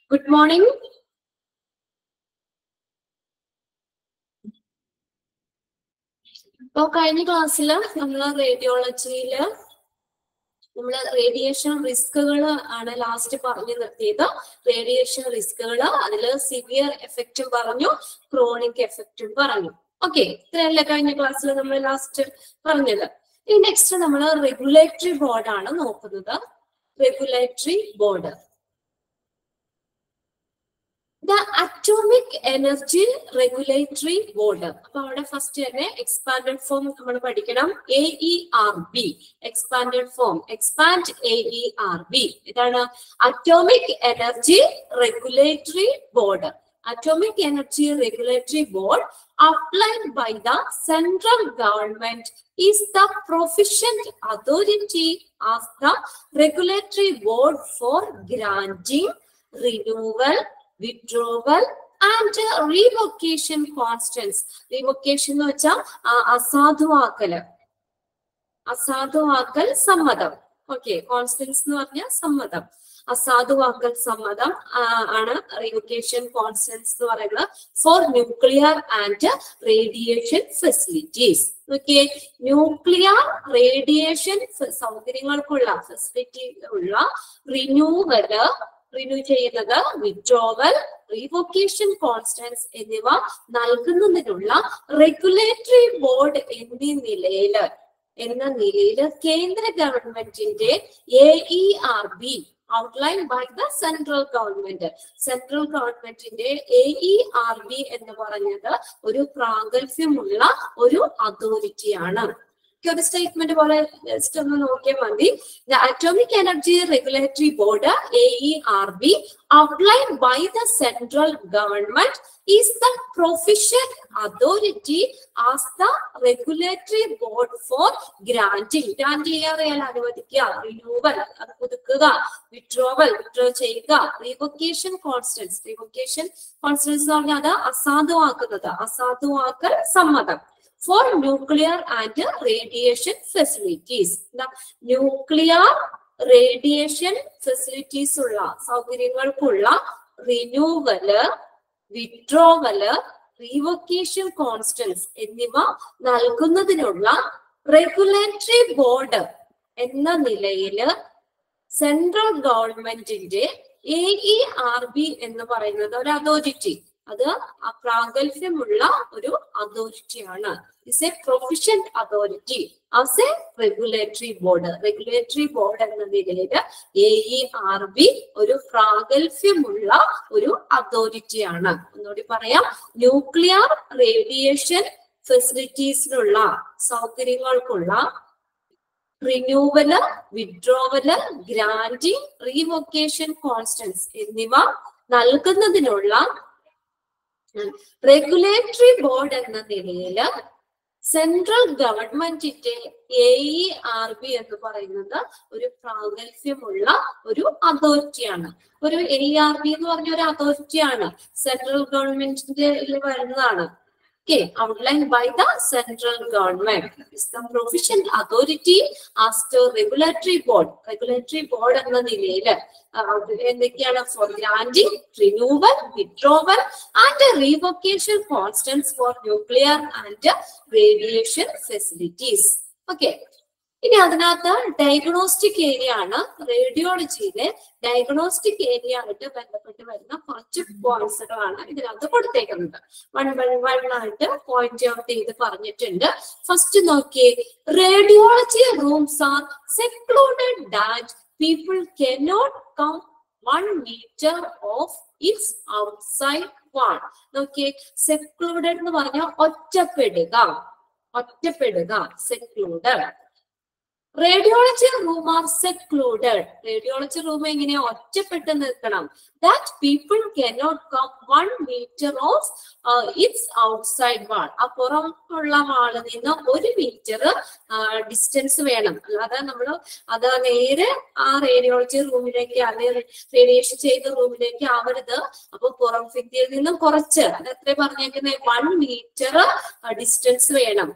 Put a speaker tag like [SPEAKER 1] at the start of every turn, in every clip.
[SPEAKER 1] Good morning ഇപ്പൊ കഴിഞ്ഞ ക്ലാസ്സിൽ നമ്മൾ റേഡിയോളജിയില് നമ്മൾ റേഡിയേഷൻ റിസ്കുകൾ ആണ് ലാസ്റ്റ് പറഞ്ഞു നിർത്തിയത് റേഡിയേഷൻ റിസ്കുകൾ അതിൽ സിവിയർ എഫക്റ്റും പറഞ്ഞു ക്രോണിക് എഫക്റ്റും പറഞ്ഞു ഓക്കെ ഇത്രയല്ല കഴിഞ്ഞ ക്ലാസ്സിൽ നമ്മൾ ലാസ്റ്റ് പറഞ്ഞത് ഇനി നെക്സ്റ്റ് നമ്മൾ റെഗുലേറ്ററി ബോർഡാണ് നോക്കുന്നത് regulatory board the atomic energy regulatory board അപ്പൊ അവിടെ ഫസ്റ്റ് തന്നെ എക്സ്പാൻഡഡ് ഫോം നമ്മൾ പഠിക്കണം A E R B expanded form expand A E R B ഇതാണ് atomic energy regulatory board atomic energy regulatory board applied by the central government is the proficient authority of the regulatory board for granting renewal withdrawal and revocation consents revocation എന്ന് വെച്ചാൽ അസാധുവാക്കല് അസാധുവാക്കൽ സമ്മതം okay constants എന്ന് പറഞ്ഞാൽ സമ്മതം അസാധുവാക്കൽ സമ്മതം ആ, ആണ് revocation consents എന്ന് പറയുന്നത് for nuclear and radiation facilities okay nuclear radiation സൗകര്യങ്ങൾക്കുള്ള ഫെസിലിറ്റി ഉള്ള റിന്യൂവല് റിന്യൂ ചെയ്യുന്നത് വിഡ്രോവൽ റീവൊക്കേഷൻ കോൺസ്റ്റൻസ് എന്നിവ നൽകുന്നതിനുള്ള റെഗുലേറ്ററി ബോർഡ് എന്നീ നിലയില് എന്ന നിലയിൽ കേന്ദ്ര ഗവൺമെന്റിന്റെ A E R B outline by the central government central ഗവൺമെന്റിന്റെ എ ഇ ആർ ബി എന്ന് പറഞ്ഞത് ഒരു പ്രാഗൽഭ്യമുള്ള ഒരു അതോറിറ്റിയാണ് ഒരു സ്റ്റേറ്റ്മെന്റ് പോലെ ജസ്റ്റ് ഒന്ന് നോക്കിയാൽ മതി the atomic energy regulatory board A E R B outline by the central government is the proficient authority as the regulatory board for granting grant ചെയ്യാൻ അനുവദിക്കുക റിന്യൂവൽ അത് പുതുക്കുക വിഡ്രോവൽ വിഡ്രോ ചെയ്യുക റീവൊക്കേഷൻ കോൺസ്റ്റൻസ് റീവൊക്കേഷൻ കോൺസ്റ്റൻസ് എന്ന് പറഞ്ഞാൽ അത് അസാധുവാക്കുന്നത് അസാധുവാക്കൽ സമ്മതം for nuclear and radiation facilities nuclear radiation facilities ഉള്ള സൗകര്യങ്ങൾക്കുള്ള റിന്യൂവല് വിഡ്രോവല് റീവൊക്കേഷൻ കോൺസ്റ്റൻസ് എന്നിവ നൽകുന്നതിനുള്ള റെഗുലേറ്ററി ബോർഡ് എന്ന നിലയില് സെൻട്രൽ ഗവൺമെന്റിന്റെ എ ഇ ആർ ബി എന്ന് പറയുന്നത് ഒരു അതോറിറ്റി അത് ആ പ്രാഗൽഭ്യമുള്ള ഒരു അതോറിറ്റിയാണ് is a proficient authority as a regulatory board regulatory board എന്ന നിലയിൽ എ ഇ ആർ ബി ഒരു പ്രാഗൽഭ്യമുള്ള ഒരു അതോറിറ്റിയാണ് ഒന്നുകൂടി പറയാം ന്യൂക്ലിയർ റേഡിയേഷൻ ഫെസിലിറ്റീസിനുള്ള സൗകര്യങ്ങൾക്കുള്ള renewal withdrawal granting revocation consents എന്നിവ നൽകുന്നതിനുള്ള റെഗുലേറ്ററി ബോർഡ് എന്ന നിലയിൽ സെൻട്രൽ ഗവൺമെന്റിന്റെ എ ഇ ആർ ബി എന്ന് പറയുന്നത് ഒരു പ്രാഗൽഭ്യമുള്ള ഒരു അതോറിറ്റിയാണ് ഒരു എ ഇ ആർ ബി എന്ന് പറഞ്ഞ ഒരു അതോറിറ്റിയാണ് സെൻട്രൽ ഗവൺമെന്റിന്റെ വരുന്നതാണ് okay outlined by the central government is the provision authority as to regulatory board regulatory board എന്ന നിലയിൽ എന്തൊക്കെയാണ് for granting renewal withdrawal and revocation consents for nuclear and radiation facilities okay ഇനി അതിനകത്ത് ഡയഗ്നോസ്റ്റിക് ഏരിയ ആണ് റേഡിയോളജിയിലെ diagnostic area ആയിട്ട് ബന്ധപ്പെട്ട് വരുന്ന കുറച്ച് പോയിന്റ്സുകളാണ് ഇതിനകത്ത് കൊടുത്തേക്കുന്നത് വൺ വൺ വൺ ആയിട്ട് പോയിന്റ് ഔട്ട് ചെയ്ത് പറഞ്ഞിട്ടുണ്ട് ഫസ്റ്റ് നോക്കിയേ radiology rooms are secluded that people cannot come one metre of its outside wall നോക്കിയേ സെക്ലൂഡഡ് എന്ന് പറഞ്ഞാൽ ഒറ്റപ്പെടുക ഒറ്റപ്പെടുക secluded radiology room are secluded radiology room എങ്ങനെ ഒറ്റപ്പെട്ട് നിൽക്കണം that people cannot come one metre of its outside wall ആ പുറമുള്ള വാളിൽ നിന്ന് ഒരു മീറ്റർ ഡിസ്റ്റൻസ് വേണം അല്ലാതെ നമ്മൾ അത് നേരെ ആ റേഡിയോളജി റൂമിലേക്ക് അല്ലെങ്കിൽ റേഡിയേഷൻ ചെയ്ത റൂമിലേക്ക് ആവരുത് അപ്പൊ പുറം ഭിത്തിയിൽ നിന്നും കുറച്ച് അത് എത്ര പറഞ്ഞേക്കുന്നത് വൺ മീറ്റർ ഡിസ്റ്റൻസ് വേണം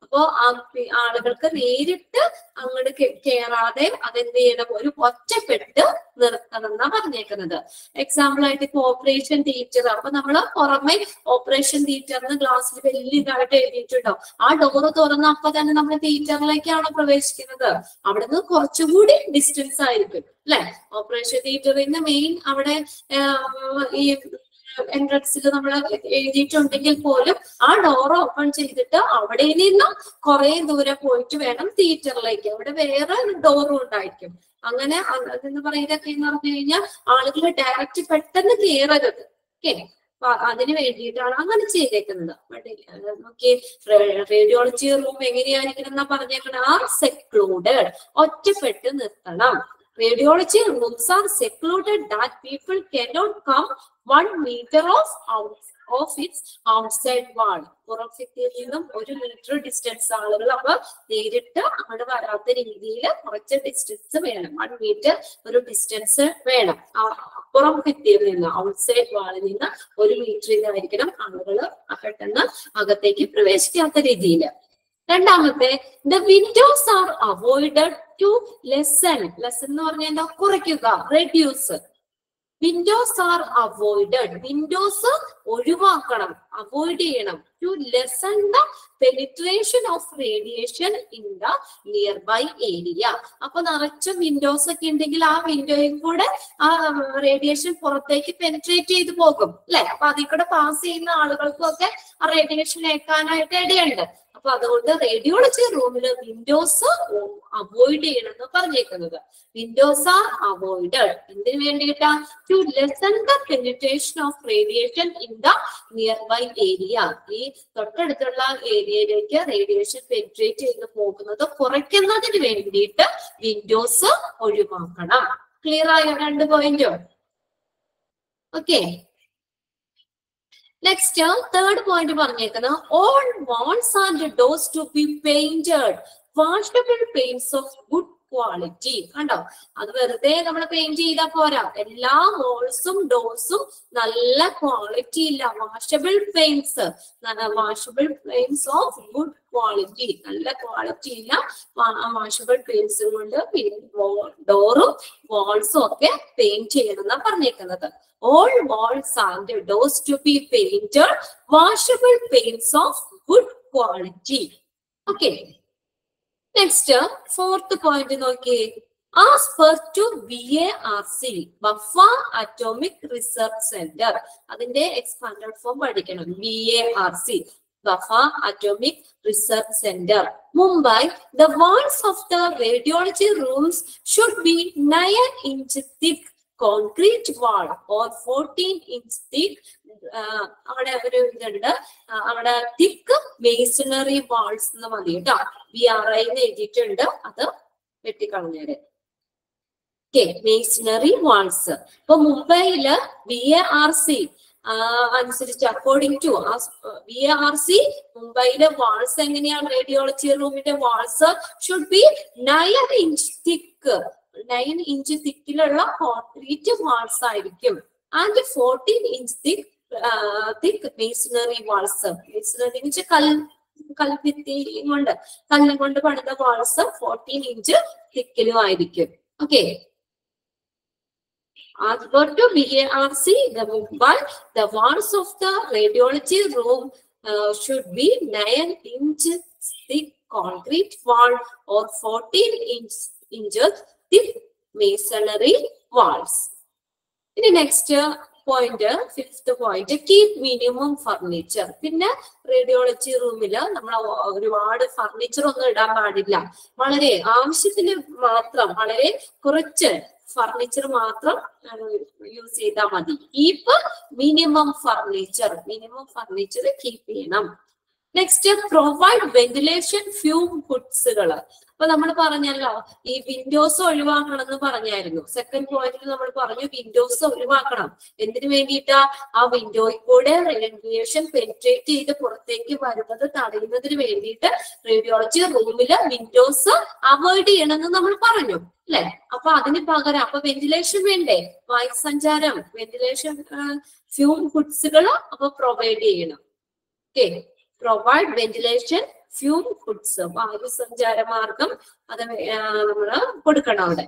[SPEAKER 1] അപ്പോ ആ പി- ആളുകൾക്ക് നേരിട്ട് അങ്ങോട്ട് കയറാതെ അതെന്ത് ചെയ്യണം ഒരു ഒറ്റപ്പെട്ട് നിർത്തണം എന്നാ പറഞ്ഞേക്കുന്നത് എക്സാമ്പിൾ ആയിട്ട് ഇപ്പൊ ഓപ്പറേഷൻ തിയേറ്റർ അപ്പൊ നമ്മള് പുറമെ ഓപ്പറേഷൻ തിയേറ്ററിന് ഗ്ലാസ്സിൽ വലിയ ഇതായിട്ട് എഴുതിയിട്ടുണ്ടോ ആ ഡോറ് തുറന്ന അപ്പൊ തന്നെ നമ്മൾ തിയേറ്ററിലേക്കാണ് പ്രവേശിക്കുന്നത് അവിടുന്ന് കുറച്ചുകൂടി ഡിസ്റ്റൻസ് ആയിരിക്കും അല്ലെ ഓപ്പറേഷൻ തിയേറ്ററിന്റെ മെയിൻ അവിടെ ആഹ്, ഈ എൻട്രൻസിൽ നമ്മൾ എഴുതിയിട്ടുണ്ടെങ്കിൽ പോലും ആ ഡോർ ഓപ്പൺ ചെയ്തിട്ട് അവിടെ നിന്നും കുറെ ദൂരെ പോയിട്ട് വേണം തിയേറ്ററിലേക്ക് അവിടെ വേറെ ഡോറും ഉണ്ടായിരിക്കും അങ്ങനെ അതെന്ന് പറയുന്നതൊക്കെ എന്ന് പറഞ്ഞു കഴിഞ്ഞാൽ ആളുകൾ ഡയറക്റ്റ് പെട്ടെന്ന് കയറരുത് ഓക്കെ അതിന് വേണ്ടിയിട്ടാണ് അങ്ങനെ ചെയ്തേക്കുന്നത് നോക്കി റേഡിയോളജി റൂം എങ്ങനെയായിരിക്കണം എന്നാ പറഞ്ഞേക്കണം ആർ സെക്ലൂഡഡ് ഒറ്റപ്പെട്ട് നിർത്തണം radiology rooms are secluded that people cannot come one metre of of its outside wall പുറം ഭിത്തിയിൽ നിന്നും ഒരു മീറ്റർ ഡിസ്റ്റൻസ് ആളുകൾ അപ്പൊ നേരിട്ട് അവിടെ വരാത്ത രീതിയിൽ കുറച്ച് ഡിസ്റ്റൻസ് വേണം വൺ മീറ്റർ ഒരു ഡിസ്റ്റൻസ് വേണം ആ പുറം ഭിത്തിയിൽ നിന്ന് ഔട്ട്സൈഡ് വാളിൽ നിന്ന് ഒരു മീറ്ററിലായിരിക്കണം ആളുകൾ പെട്ടെന്ന് അകത്തേക്ക് പ്രവേശിക്കാത്ത രീതിയിൽ രണ്ടാമത്തെ the windows are avoided to lessen lessen എന്ന് പറഞ്ഞാൽ എന്താ കുറയ്ക്കുക reduce windows are avoided windows ഒഴിവാക്കണം അവോയ്ഡ് ചെയ്യണം to lessen the penetration of radiation in the nearby area അപ്പൊ നിറച്ചും വിൻഡോസ് ഒക്കെ ഉണ്ടെങ്കിൽ ആ വിൻഡോയിൽ കൂടെ ആ റേഡിയേഷൻ പുറത്തേക്ക് പെനിട്രേറ്റ് ചെയ്ത് പോകും അല്ലെ അപ്പൊ അതിൽ കൂടെ പാസ് ചെയ്യുന്ന ആളുകൾക്കും ഒക്കെ ആ റേഡിയേഷൻ ഏൽക്കാനായിട്ട് ഇടയുണ്ട് അപ്പൊ അതുകൊണ്ട് റേഡിയോളജി റൂമില് വിൻഡോസ് അവോയ്ഡ് ചെയ്യണം എന്ന് പറഞ്ഞേക്കുന്നത് വിൻഡോസ് ആർ അവോയ്ഡഡ് എന്തിനു വേണ്ടിയിട്ടാ to lessen the penetration of radiation in the nearby area ഈ തൊട്ടടുത്തുള്ള ഏരിയയിലേക്ക് റേഡിയേഷൻ പെനിട്രേറ്റ് ചെയ്ത് പോകുന്നത് കുറയ്ക്കുന്നതിന് വേണ്ടിയിട്ട് വിൻഡോസ് ഒഴിവാക്കണം ക്ലിയർ ആയോ രണ്ട് പോയിന്റോ ഓക്കെ നെക്സ്റ്റ് തേർഡ് പോയിന്റ് പറഞ്ഞേക്കുന്നത് all walls and doors to be painted washable paints of good quality കണ്ടോ അത് വെറുതെ നമ്മൾ പെയിന്റ് ചെയ്താൽ പോരാ എല്ലാ വാൾസും ഡോർസും നല്ല ക്വാളിറ്റി ഇല്ല washable paints washable paints of good quality നല്ല ക്വാളിറ്റി ഇല്ല വാഷബിൾ പെയിന്റ്സ് കൊണ്ട് ഡോറും വാൾസും ഒക്കെ പെയിന്റ് ചെയ്യണമെന്നാ പറഞ്ഞേക്കുന്നത് all walls and doors to be painted washable paints of good quality okay next fourth point നോക്കിയേ as per to BARC Bhabha atomic research centre അതിന്റെ expanded form പഠിക്കണം BARC Bhabha atomic research centre Mumbai the walls of the radiology rooms should be 9 inch thick concrete wall or fourteen inch thick അവിടെ ഒരു ഇതുണ്ട് ആ, അവിടെ തിക്ക് masonry walls എന്ന് മതി കേട്ടോ ബി ആർ ഐ എന്ന് എഴുതിയിട്ടുണ്ട് അത് വെട്ടിക്കളഞ്ഞേര് ഓക്കെ മേസണറി വാൾസ് ഇപ്പൊ മുംബൈയില് ബി എ ആർ സി അനുസരിച്ച് according to B A R C മുംബൈയിലെ വാൾസ് എങ്ങനെയാണ് റേഡിയോളജി റൂമിന്റെ walls should be nine inch thick nine inch തിക്കിലുള്ള കോൺക്രീറ്റ് വാൾസ് ആയിരിക്കും and fourteen inch thick thick masonry walls masonry വെച്ച് കൽ കൽഭിത്തി കൊണ്ട് കല്ലും കൊണ്ട് പണിത വാൾസ് ഫോർട്ടീൻ ഇഞ്ച് തിക്കിലും ആയിരിക്കും okay As per to BARC, the Mumbai, the walls of the radiology room uh, should be 9 inch thick concrete wall or 14 inch inches thick masonry walls. ഇനി next point fifth point keep minimum furniture പിന്നെ radiology റൂമിൽ നമ്മൾ ഒരുപാട് furniture ഒന്നും ഇടാൻ പാടില്ല വളരെ ആവശ്യത്തിന് മാത്രം വളരെ കുറച്ച് ഫർണിച്ചർ മാത്രം യൂസ് ചെയ്താൽ മതി keep minimum furniture minimum furniture keep ചെയ്യണം നെക്സ്റ്റ് പ്രൊവൈഡ് വെന്റിലേഷൻ ഫ്യൂം ഹുഡ്സുകൾ അപ്പൊ നമ്മൾ പറഞ്ഞല്ലോ ഈ വിൻഡോസ് ഒഴിവാക്കണം എന്ന് പറഞ്ഞായിരുന്നു സെക്കൻഡ് പോയിന്റിൽ നമ്മൾ പറഞ്ഞു വിൻഡോസ് ഒഴിവാക്കണം എന്തിനു വേണ്ടിയിട്ടാ ആ വിൻഡോയിൽ കൂടെ റേഡിയേഷൻ പെനിട്രേറ്റ് ചെയ്ത് പുറത്തേക്ക് വരുന്നത് തടയുന്നതിന് വേണ്ടിയിട്ട് റേഡിയോളജി റൂമില് വിൻഡോസ് അവോയ്ഡ് ചെയ്യണമെന്ന് നമ്മൾ പറഞ്ഞു അല്ലെ അപ്പൊ അതിന് പകരം അപ്പൊ വെന്റിലേഷൻ വേണ്ടേ വായു സഞ്ചാരം വെന്റിലേഷൻ ഫ്യൂം ഹുഡ്സുകൾ അപ്പൊ പ്രൊവൈഡ് ചെയ്യണം okay provide ventilation fume hoods വായുസഞ്ചാര മാർഗം അത് നമ്മൾ കൊടുക്കണം അവിടെ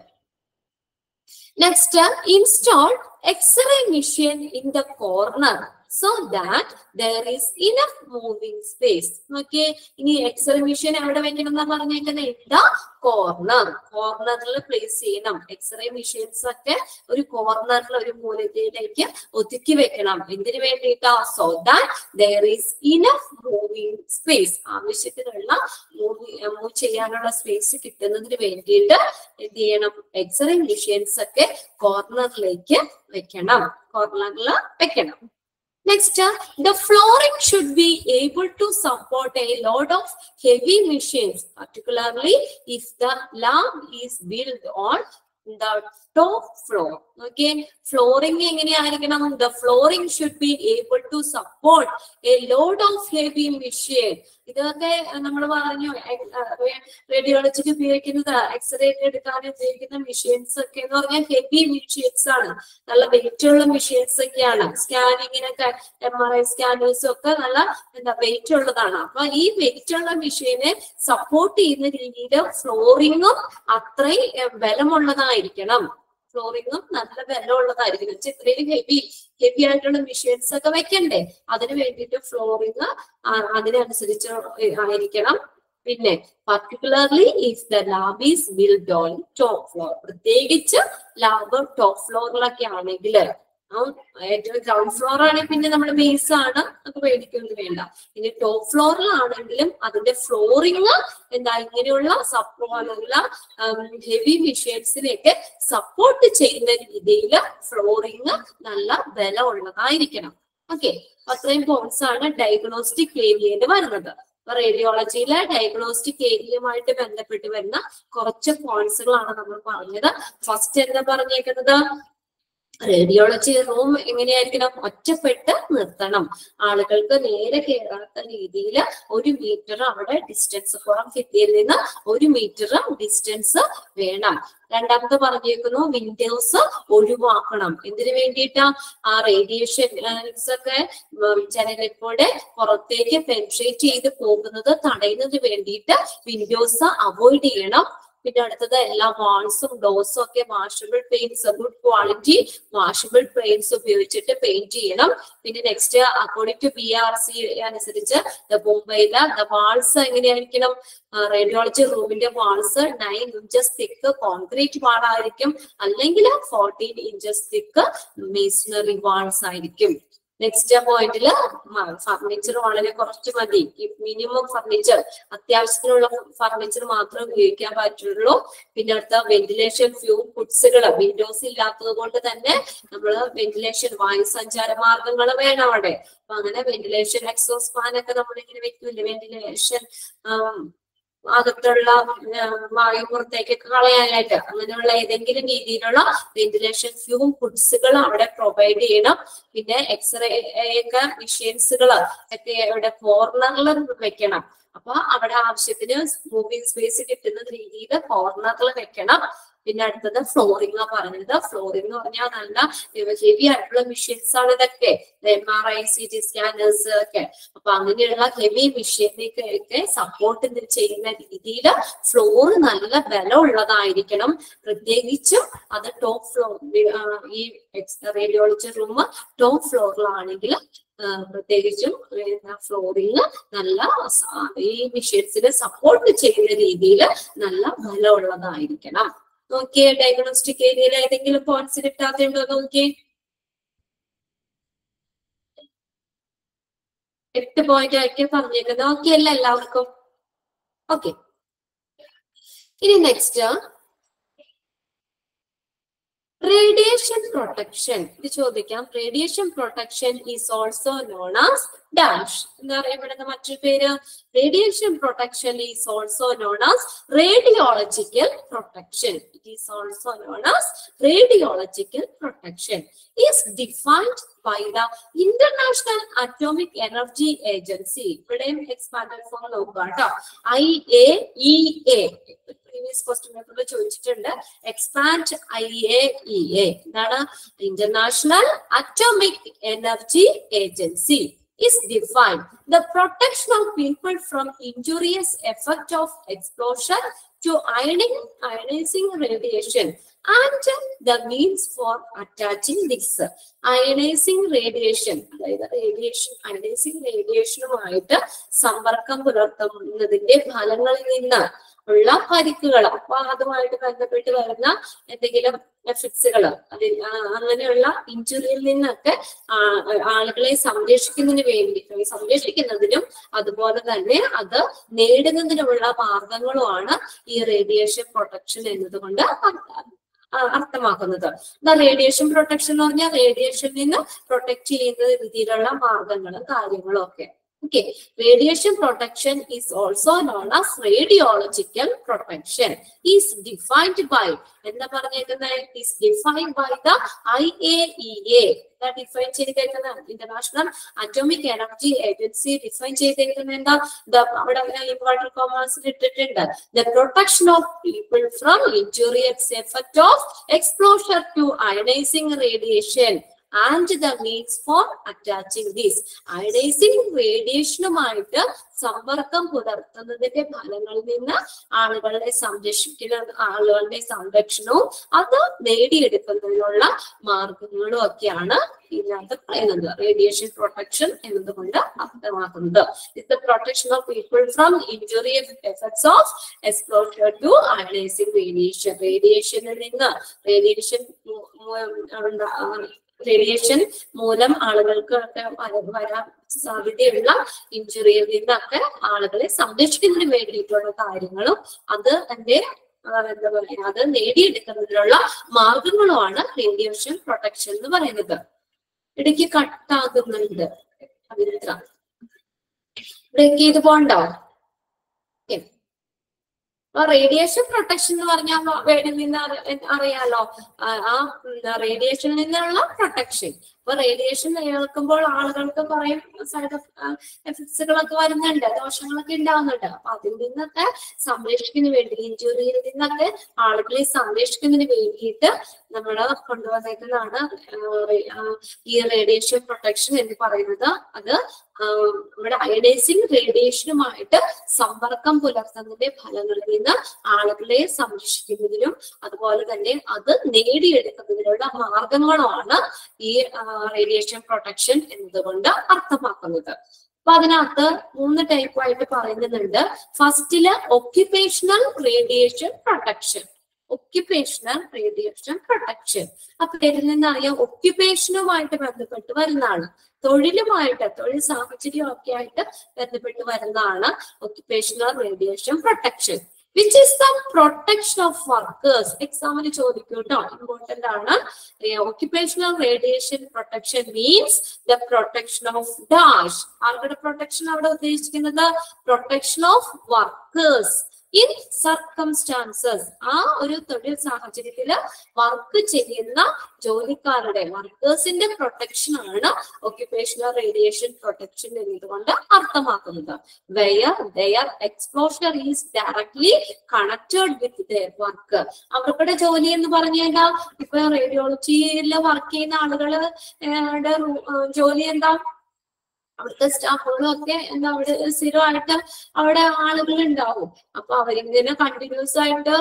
[SPEAKER 1] next install x-ray machine in the corner so that there is enough moving space നോക്കിയേ ഇനി എക്സ്റേ മെഷീൻ എവിടെ വെക്കണം എന്നാ പറഞ്ഞേക്കുന്നത് ഇൻ ദ കോർണർ കോർണറിൽ പ്ലേസ് ചെയ്യണം എക്സ്റേ മെഷീൻസ് ഒക്കെ ഒരു കോർണറിൽ ഒരു മൂലത്തിലേക്ക് ഒതുക്കി വെക്കണം എന്തിനു വേണ്ടിയിട്ടാ so that there is enough moving space ആവശ്യത്തിനുള്ള മൂവ് ചെയ്യാനുള്ള സ്പേസ് കിട്ടുന്നതിന് വേണ്ടിയിട്ട് എന്ത് ചെയ്യണം എക്സ്റേ മെഷീൻസ് ഒക്കെ കോർണറിലേക്ക് വെക്കണം കോർണറിൽ വെക്കണം Next, uh, the flooring should be able to support a load of heavy machines, particularly if the lab is built on the top floor. Okay, flooring എങ്ങനെയായിരിക്കണം the flooring should be able to support a load of heavy machine. ഇതൊക്കെ നമ്മൾ പറഞ്ഞു റേഡിയോളജിക്ക് ഉപയോഗിക്കുന്നത് x-ray ഒക്കെ എടുക്കാൻ ഉപയോഗിക്കുന്ന machines ഒക്കെ എന്ന് പറഞ്ഞാൽ ഹെവി മെഷീൻസ് ആണ് നല്ല വെയിറ്റ് ഉള്ള മെഷീൻസ് ഒക്കെയാണ് സ്കാനിങ്ങിനൊക്കെ എം ആർ ഐ സ്കാനേഴ്സും ഒക്കെ നല്ല എന്താ വെയിറ്റ് ഉള്ളതാണ് അപ്പൊ ഈ വെയിറ്റ് ഉള്ള മെഷീനെ സപ്പോർട്ട് ചെയ്യുന്ന രീതിയിൽ ഫ്ലോറിങ്ങും അത്രയും ഏർ, ബലമുള്ളതായിരിക്കണം ഫ്ലോറിങ്ങും നല്ല ബലമുള്ളതായിരിക്കണം പക്ഷെ ഇത്രയും ഹെവി ഹെവി ആയിട്ടുള്ള മെഷീൻസ് ഒക്കെ വെക്കണ്ടേ അതിന് വേണ്ടിയിട്ട് ഫ്ലോറിങ് അതിനനുസരിച്ച് ആയിരിക്കണം പിന്നെ particularly if the lab is build on top floor പ്രത്യേകിച്ച് ലാബ് ടോപ്പ് ഫ്ലോറിലൊക്കെ ആണെങ്കിൽ ഏറ്റവും ഗ്രൗണ്ട് ഫ്ലോർ ആണെങ്കിൽ പിന്നെ നമ്മുടെ ബേസ് ആണ് നമുക്ക് പേടിക്കൊന്നും വേണ്ട ഇനി ടോപ്പ് ഫ്ലോറിലാണെങ്കിലും അതിന്റെ ഫ്ലോറിങ് എന്താ ഇങ്ങനെയുള്ള സപ്പോർട്ടുള്ള ഹെവി മെഷീൻസിനെയൊക്കെ സപ്പോർട്ട് ചെയ്യുന്ന രീതിയിൽ ഫ്ലോറിങ് നല്ല ബലമുള്ളതായിരിക്കണം ഓക്കെ അത്രയും പോയിന്റ്സ് ആണ് ഡയഗ്നോസ്റ്റിക് ഏരിയയിൽ വരുന്നത് അപ്പൊ റേഡിയോളജിയിലെ ഡയഗ്നോസ്റ്റിക് ഏരിയയുമായിട്ട് ബന്ധപ്പെട്ട് വരുന്ന കുറച്ച് പോയിന്റ്സുകളാണ് നമ്മൾ പറഞ്ഞത് ഫസ്റ്റ് എന്താ പറഞ്ഞേക്കുന്നത് റേഡിയോളജി റൂം എങ്ങനെയായിരിക്കണം ഒറ്റപ്പെട്ട് നിർത്തണം ആളുകൾക്ക് നേരെ കയറാത്ത രീതിയിൽ ഒരു മീറ്റർ അവിടെ ഡിസ്റ്റൻസ് പുറം ഭിത്തിയിൽ നിന്ന് ഒരു മീറ്റർ ഡിസ്റ്റൻസ് വേണം രണ്ടാമത് പറഞ്ഞേക്കുന്നു വിൻഡോസ് ഒഴിവാക്കണം എന്തിനു വേണ്ടിയിട്ടാ ആ റേഡിയേഷൻ ഒക്കെ ഉം, ജനലിലൂടെ പുറത്തേക്ക് പെൻട്രേറ്റ് ചെയ്ത് പോകുന്നത് തടയുന്നതിന് വേണ്ടിയിട്ട് വിൻഡോസ് അവോയ്ഡ് ചെയ്യണം പിന്നെ അടുത്തത് എല്ലാ വാൾസും ഡോർസും ഒക്കെ washable paints good quality washable paints ഉപയോഗിച്ചിട്ട് പെയിന്റ് ചെയ്യണം പിന്നെ next according to B R C അനുസരിച്ച് മുംബൈയിലെ ദ വാൾസ് എങ്ങനെയായിരിക്കണം റേഡിയോളജി റൂമിന്റെ walls nine inches thick concrete wall ആയിരിക്കും അല്ലെങ്കിൽ fourteen inches thick masonry walls ആയിരിക്കും നെക്സ്റ്റ് പോയിന്റില് ഫർണിച്ചർ വളരെ കുറച്ച് മതി മിനിമം ഫർണിച്ചർ അത്യാവശ്യത്തിനുള്ള ഫർണിച്ചർ മാത്രമേ ഉപയോഗിക്കാൻ പറ്റുള്ളൂ പിന്നെ അടുത്ത വെന്റിലേഷൻ ഫ്യൂ ഫുഡ്സുകൾ വിൻഡോസ് ഇല്ലാത്തത് കൊണ്ട് തന്നെ നമ്മൾ വെന്റിലേഷൻ വായു സഞ്ചാര മാർഗങ്ങൾ വേണം അവിടെ അപ്പൊ അങ്ങനെ വെന്റിലേഷൻ എക്സോസ് ഫാൻ ഒക്കെ നമ്മൾ ഇങ്ങനെ വെക്കില്ലേ വെന്റിലേഷൻ അകത്തുള്ള ഉം, വായു പുറത്തേക്കൊക്കെ കളയാനായിട്ട് അങ്ങനെയുള്ള ഏതെങ്കിലും രീതിയിലുള്ള വെന്റിലേഷൻ ഫ്യൂം ഫുഡ്സുകൾ അവിടെ പ്രൊവൈഡ് ചെയ്യണം പിന്നെ എക്സ്റേ ഒക്കെ മെഷീൻസുകൾ ഒക്കെ അവിടെ കോർണറിൽ വെക്കണം അപ്പൊ അവിടെ ആവശ്യത്തിന് മൂവിങ് സ്പേസ് കിട്ടുന്ന രീതിയിൽ കോർണറിൽ വെക്കണം പിന്നെ അടുത്തത് ഫ്ലോറിംഗ് ആ പറഞ്ഞത് ഫ്ലോറിംഗ് എന്ന് പറഞ്ഞാൽ നല്ല ഹെവി ആയിട്ടുള്ള മെഷീൻസ് ആണ് ഇതൊക്കെ M R I C T scanners ഒക്കെ അപ്പൊ അങ്ങനെയുള്ള ഹെവി മെഷീനൊക്കെ ഒക്കെ സപ്പോർട്ട് ചെയ്യുന്ന രീതിയിൽ ഫ്ലോർ നല്ല ബലമുള്ളതായിരിക്കണം പ്രത്യേകിച്ചും അത് ടോപ്പ് ഫ്ലോർ ഈ റേഡിയോളജി റൂം ടോപ്പ് ഫ്ലോറിലാണെങ്കിൽ പ്രത്യേകിച്ചും ഫ്ലോറിങ് നല്ല സ- ഈ മെഷീൻസിനെ സപ്പോർട്ട് ചെയ്യുന്ന രീതിയിൽ നല്ല ബലമുള്ളതായിരിക്കണം നോക്കിയേ ഡയഗ്നോസ്റ്റിക് ഏരിയയിൽ ഏതെങ്കിലും പോയിന്റ്സ് കിട്ടാത്തുണ്ടോ നോക്കിയേ എട്ട് പോയിന്റ് ആയിട്ട് പറഞ്ഞേക്കുന്നത് ഓക്കെ അല്ല എല്ലാവർക്കും ഓക്കെ ഇനി നെക്സ്റ്റ് റേഡിയേഷൻ പ്രൊട്ടക്ഷൻ ഇത് ചോദിക്കാം radiation protection is also known as dash എന്താ അറിയപ്പെടുന്ന മറ്റൊരു പേര് radiation protection is also known as radiological protection it is also known as radiological protection is defined by the international atomic energy agency ഇവിടെയും expanded form നോക്കുക കേട്ടോ I A E A previous question പേപ്പറിൽ ചോദിച്ചിട്ടുണ്ട് expand I A E A എന്താണ് international atomic energy agency is defined the protection of people from injurious effect of explosion to ironing, ionizing radiation and the means for attaching this ionising radiation അതായത് radiation ionising റേഡിയേഷനുമായിട്ട് സമ്പർക്കം പുലർത്തുന്നതിന്റെ ഫലങ്ങളിൽ നിന്ന് ഉള്ള പരിക്കുകൾ അപ്പൊ അതുമായിട്ട് ബന്ധപ്പെട്ട് വരുന്ന എന്തെങ്കിലും എഫക്ട്സുകൾ അതിൽ ആ, അങ്ങനെയുള്ള ഇഞ്ചുറിയിൽ നിന്നൊക്കെ ആ- ആളുകളെ സംരക്ഷിക്കുന്നതിന് വേണ്ടി സംരക്ഷിക്കുന്നതിനും അതുപോലെ തന്നെ അത് നേടുന്നതിനുമുള്ള മാർഗങ്ങളുമാണ് ഈ റേഡിയേഷൻ പ്രൊട്ടക്ഷൻ എന്നതുകൊണ്ട് അർത്ഥ- ആ, അർത്ഥമാക്കുന്നത് റേഡിയേഷൻ പ്രൊട്ടക്ഷൻ എന്ന് പറഞ്ഞാൽ റേഡിയേഷനിൽ നിന്ന് പ്രൊട്ടക്ട് ചെയ്യുന്ന രീതിയിലുള്ള മാർഗങ്ങളും കാര്യങ്ങളും ഒക്കെ okay radiation protection is also known as radiological protection is defined by എന്താ പറഞ്ഞേക്കുന്നത് is defined by the I A E A define ചെയ്തേക്കുന്ന international atomic energy agency define ചെയ്തേക്കുന്ന എന്താ ദ- അവിടെ ഇമ്പോർട്ടൻ കോമേഴ്സിൽ ഇട്ടിട്ടുണ്ട് the protection of people from injurious effect of exposure to ionising radiation and the means for attaching these ionising റേഡിയേഷനുമായിട്ട് സമ്പർക്കം പുലർത്തുന്നതിന്റെ ഫലങ്ങളിൽ നിന്ന് ആളുകളെ സംരക്ഷിക്കുന്ന ആളുകളുടെ സംരക്ഷണവും അത് നേടിയെടുക്കുന്നതിനുള്ള മാർഗങ്ങളും ഒക്കെയാണ് ഇതിനകത്ത് പറയുന്നത് റേഡിയേഷൻ പ്രൊട്ടക്ഷൻ എന്നതുകൊണ്ട് അർത്ഥമാക്കുന്നത് it the protection of people from injury effects of exposure to ionising radiation റേഡിയേഷനിൽ നിന്ന് റേഡിയേഷൻ റേഡിയേഷൻ മൂലം ആളുകൾക്ക് ഒക്കെ വര- വരാൻ സാധ്യതയുള്ള ഇഞ്ചുറിയിൽ നിന്നൊക്കെ ആളുകളെ സംരക്ഷിക്കുന്നതിന് വേണ്ടിയിട്ടുള്ള കാര്യങ്ങളും അത് എന്റെ എന്താ പറയുക അത് നേടിയെടുക്കുന്നതിനുള്ള മാർഗങ്ങളുമാണ് റേഡിയേഷൻ പ്രൊട്ടക്ഷൻ എന്ന് പറയുന്നത് ഇടയ്ക്ക് കട്ടാകുന്നുണ്ട് പവിത്ര ബ്രേക്ക് ചെയ്ത് പോണ്ടോ ഓക്കെ അപ്പൊ റേഡിയേഷൻ പ്രൊട്ടക്ഷൻ എന്ന് പറഞ്ഞാൽ വേടിൽ നിന്ന് അറി- അറിയാലോ ആ ആ, ഉം, റേഡിയേഷനിൽ നിന്നുള്ള പ്രൊട്ടക്ഷൻ അപ്പൊ റേഡിയേഷൻ കേൾക്കുമ്പോൾ ആളുകൾക്ക് കുറെ സൈഡ് എഫക്ട്സുകളൊക്കെ വരുന്നുണ്ട് ദോഷങ്ങളൊക്കെ ഉണ്ടാവുന്നുണ്ട് അപ്പൊ അതിൽ നിന്നൊക്കെ സംരക്ഷിക്കുന്നതിന് വേണ്ടി ഇഞ്ചുറിയിൽ നിന്നൊക്കെ ആളുകളെ സംരക്ഷിക്കുന്നതിന് വേണ്ടിയിട്ട് നമ്മൾ കൊണ്ടുവന്നേക്കുന്നതാണ് ആ, റേ- ആ, ഈ റേഡിയേഷൻ പ്രൊട്ടക്ഷൻ എന്ന് പറയുന്നത് അത് ആ, നമ്മുടെ അയഡൈസിങ് റേഡിയേഷനുമായിട്ട് സമ്പർക്കം പുലർത്തുന്നതിന്റെ ഫലങ്ങളിൽ നിന്ന് ആളുകളെ സംരക്ഷിക്കുന്നതിനും അതുപോലെ തന്നെ അത് നേടിയെടുക്കുന്നതിനുള്ള മാർഗങ്ങളുമാണ് ഈ റേഡിയേഷൻ പ്രൊട്ടക്ഷൻ എന്നതുകൊണ്ട് അർത്ഥമാക്കുന്നത് അപ്പൊ അതിനകത്ത് മൂന്ന് ടൈപ്പ് ആയിട്ട് പറയുന്നുണ്ട് ഫസ്റ്റില് occupational radiation protection occupational radiation protection അപ്പൊ ഇതിൽ നിന്ന് അറിയാം ഒക്യുപേഷനുമായിട്ട് ബന്ധപ്പെട്ട് വരുന്നതാണ് തൊഴിലുമായിട്ട് തൊഴിൽ സാഹചര്യം ഒക്കെ ആയിട്ട് ബന്ധപ്പെട്ട് വരുന്നതാണ് occupational radiation protection which is the protection of workers എക്സാമിന് ചോദിക്കും കേട്ടോ ഇമ്പോർട്ടന്റ് ആണ് occupational radiation protection means the protection of dash ആരുടെ പ്രൊട്ടക്ഷൻ അവിടെ ഉദ്ദേശിക്കുന്നത് protection of workers in circumstances ആ ഒരു തൊഴിൽ സാഹചര്യത്തില് വർക്ക് ചെയ്യുന്ന ജോലിക്കാരുടെ വർക്കേഴ്സിന്റെ പ്രൊട്ടക്ഷൻ ആണ് ഒക്യുപേഷണൽ റേഡിയേഷൻ പ്രൊട്ടക്ഷൻ എന്നതുകൊണ്ട് അർത്ഥമാക്കുന്നത് where their exposure is directly connected with their work അവരുടെ ജോലി എന്ന് പറഞ്ഞു കഴിഞ്ഞാൽ ഇപ്പൊ റേഡിയോളജിയിൽ വർക്ക് ചെയ്യുന്ന ആളുകള് ഏഹ് ടെ റൂ- ഏഹ് ജോലി എന്താ അവിടുത്തെ സ്റ്റാഫുകളും ഒക്കെ എന്താ അവിടെ സ്ഥിരമായിട്ട് അവിടെ ആളുകൾ ഉണ്ടാവും അപ്പൊ അവരിങ്ങനെ കണ്ടിന്യൂസ് ആയിട്ട്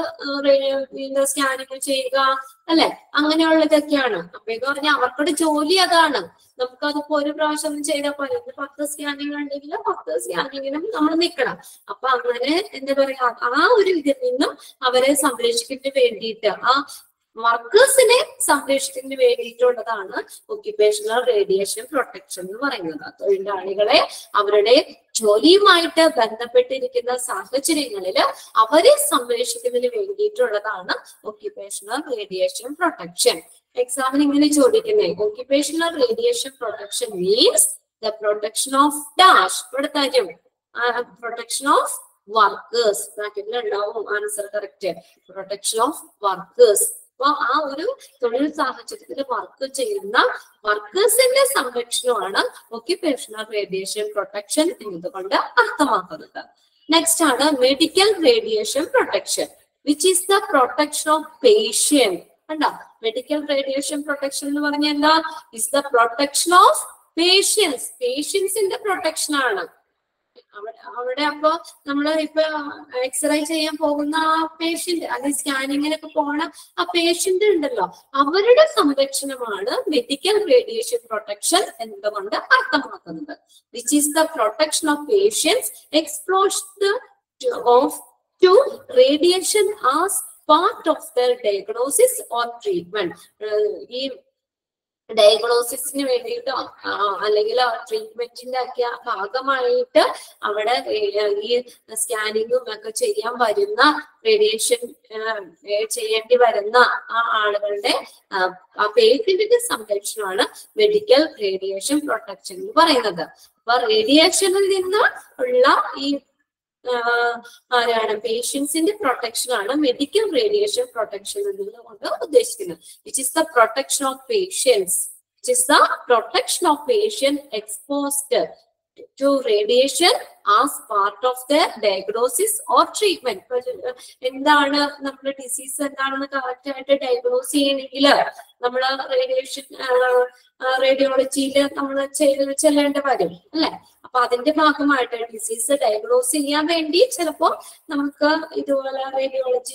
[SPEAKER 1] സ്കാനിങ് ചെയ്യുക അല്ലെ അങ്ങനെയുള്ളതൊക്കെയാണ് അപ്പൊ എന്ന് പറഞ്ഞാൽ അവർക്കുടെ ജോലി അതാണ് നമുക്കതിപ്പോ ഒരു പ്രാവശ്യം ചെയ്താൽ പോലെ ഇന്ന് പത്ത് സ്കാനിങ് ഉണ്ടെങ്കിൽ പത്ത് സ്കാനിങ്ങിനും നമ്മൾ നിൽക്കണം അപ്പൊ അങ്ങനെ എന്താ പറയാ ആ ഒരു ഇതിൽ നിന്നും അവരെ സംരക്ഷിക്കുന്നതിന് വേണ്ടിയിട്ട് ആ വർക്കേഴ്സിനെ സംരക്ഷിക്കുന്നതിന് വേണ്ടിയിട്ടുള്ളതാണ് ഒക്യുപേഷണൽ റേഡിയേഷൻ പ്രൊട്ടക്ഷൻ എന്ന് പറയുന്നത് തൊഴിലാളികളെ അവരുടെ ജോലിയുമായിട്ട് ബന്ധപ്പെട്ടിരിക്കുന്ന സാഹചര്യങ്ങളിൽ അവരെ സംരക്ഷിക്കുന്നതിന് വേണ്ടിയിട്ടുള്ളതാണ് ഒക്യുപേഷണൽ റേഡിയേഷൻ പ്രൊട്ടക്ഷൻ എക്സാമിന് ഇങ്ങനെ ചോദിക്കുന്നേ occupational radiation protection means the protection of dash ഇവിടെ തരും പ്രൊട്ടക്ഷൻ ഓഫ് വർക്കേഴ്സ് ബ്രാക്കറ്റിൽ ഉണ്ടാവും answer correct protection of workers അപ്പൊ ആ ഒരു തൊഴിൽ സാഹചര്യത്തിൽ വർക്ക് ചെയ്യുന്ന വർക്കേഴ്സിന്റെ സംരക്ഷണമാണ് ഒക്യുപേഷണൽ റേഡിയേഷൻ പ്രൊട്ടക്ഷൻ എന്നതുകൊണ്ട് അർത്ഥമാക്കുന്നത് നെക്സ്റ്റ് ആണ് medical radiation protection which is the protection of patient കണ്ടോ മെഡിക്കൽ റേഡിയേഷൻ പ്രൊട്ടക്ഷൻ എന്ന് പറഞ്ഞാൽ എന്താ is the protection of patients പേഷ്യൻസിന്റെ പ്രൊട്ടക്ഷൻ ആണ് അവിടെ അവിടെ അപ്പൊ നമ്മള് ഇപ്പൊ എക്സ്റേ ചെയ്യാൻ പോകുന്ന ആ പേഷ്യന്റ് അല്ലെങ്കിൽ സ്കാനിങ്ങിനൊക്കെ പോണ ആ പേഷ്യന്റ് ഉണ്ടല്ലോ അവരുടെ സംരക്ഷണമാണ് മെഡിക്കൽ റേഡിയേഷൻ പ്രൊട്ടക്ഷൻ എന്നതുകൊണ്ട് അർത്ഥമാക്കുന്നത് which is the protection of patients exposed of to radiation as part of their diagnosis or treatment ഈ ഡയഗ്നോസിസിന് വേണ്ടിയിട്ടോ ആ, അല്ലെങ്കിൽ ട്രീറ്റ്മെന്റിന്റെ ഒക്കെ ഭാഗമായിട്ട് അവിടെ ഏ- ഈ സ്കാനിങ്ങും ഒക്കെ ചെയ്യാൻ വരുന്ന റേഡിയേഷൻ ചെയ്യേണ്ടി വരുന്ന ആ ആളുകളുടെ ആ, ആ പേഷ്യന്റിന്റെ സംരക്ഷണമാണ് മെഡിക്കൽ റേഡിയേഷൻ പ്രൊട്ടക്ഷൻ എന്ന് പറയുന്നത് അപ്പൊ റേഡിയേഷനിൽ നിന്ന് ഉള്ള ഈ ആ, ആരാണ് പേഷ്യൻസിന്റെ പ്രൊട്ടക്ഷൻ ആണ് മെഡിക്കൽ റേഡിയേഷൻ പ്രൊട്ടക്ഷൻ എന്നതുകൊണ്ട് ഉദ്ദേശിക്കുന്നത് which is the protection of patients which is the protection of patient exposed to radiation as part of the diagnosis or treatment എന്താണ് നമ്മുടെ ഡിസീസ് എന്താണെന്ന് കറക്റ്റ് ആയിട്ട് ഡയഗ്നോസ് ചെയ്യണമെങ്കിൽ നമ്മൾ റേഡിയേഷൻ റേഡിയോളജിയിൽ നമ്മൾ ചെയ്ത് ചെല്ലേണ്ടി വരും അല്ലെ അപ്പൊ അതിന്റെ ഭാഗമായിട്ട് ഡിസീസ് ഡയഗ്നോസ് ചെയ്യാൻ വേണ്ടി ചിലപ്പോ നമുക്ക് ഇതുപോലെ റേഡിയോളജി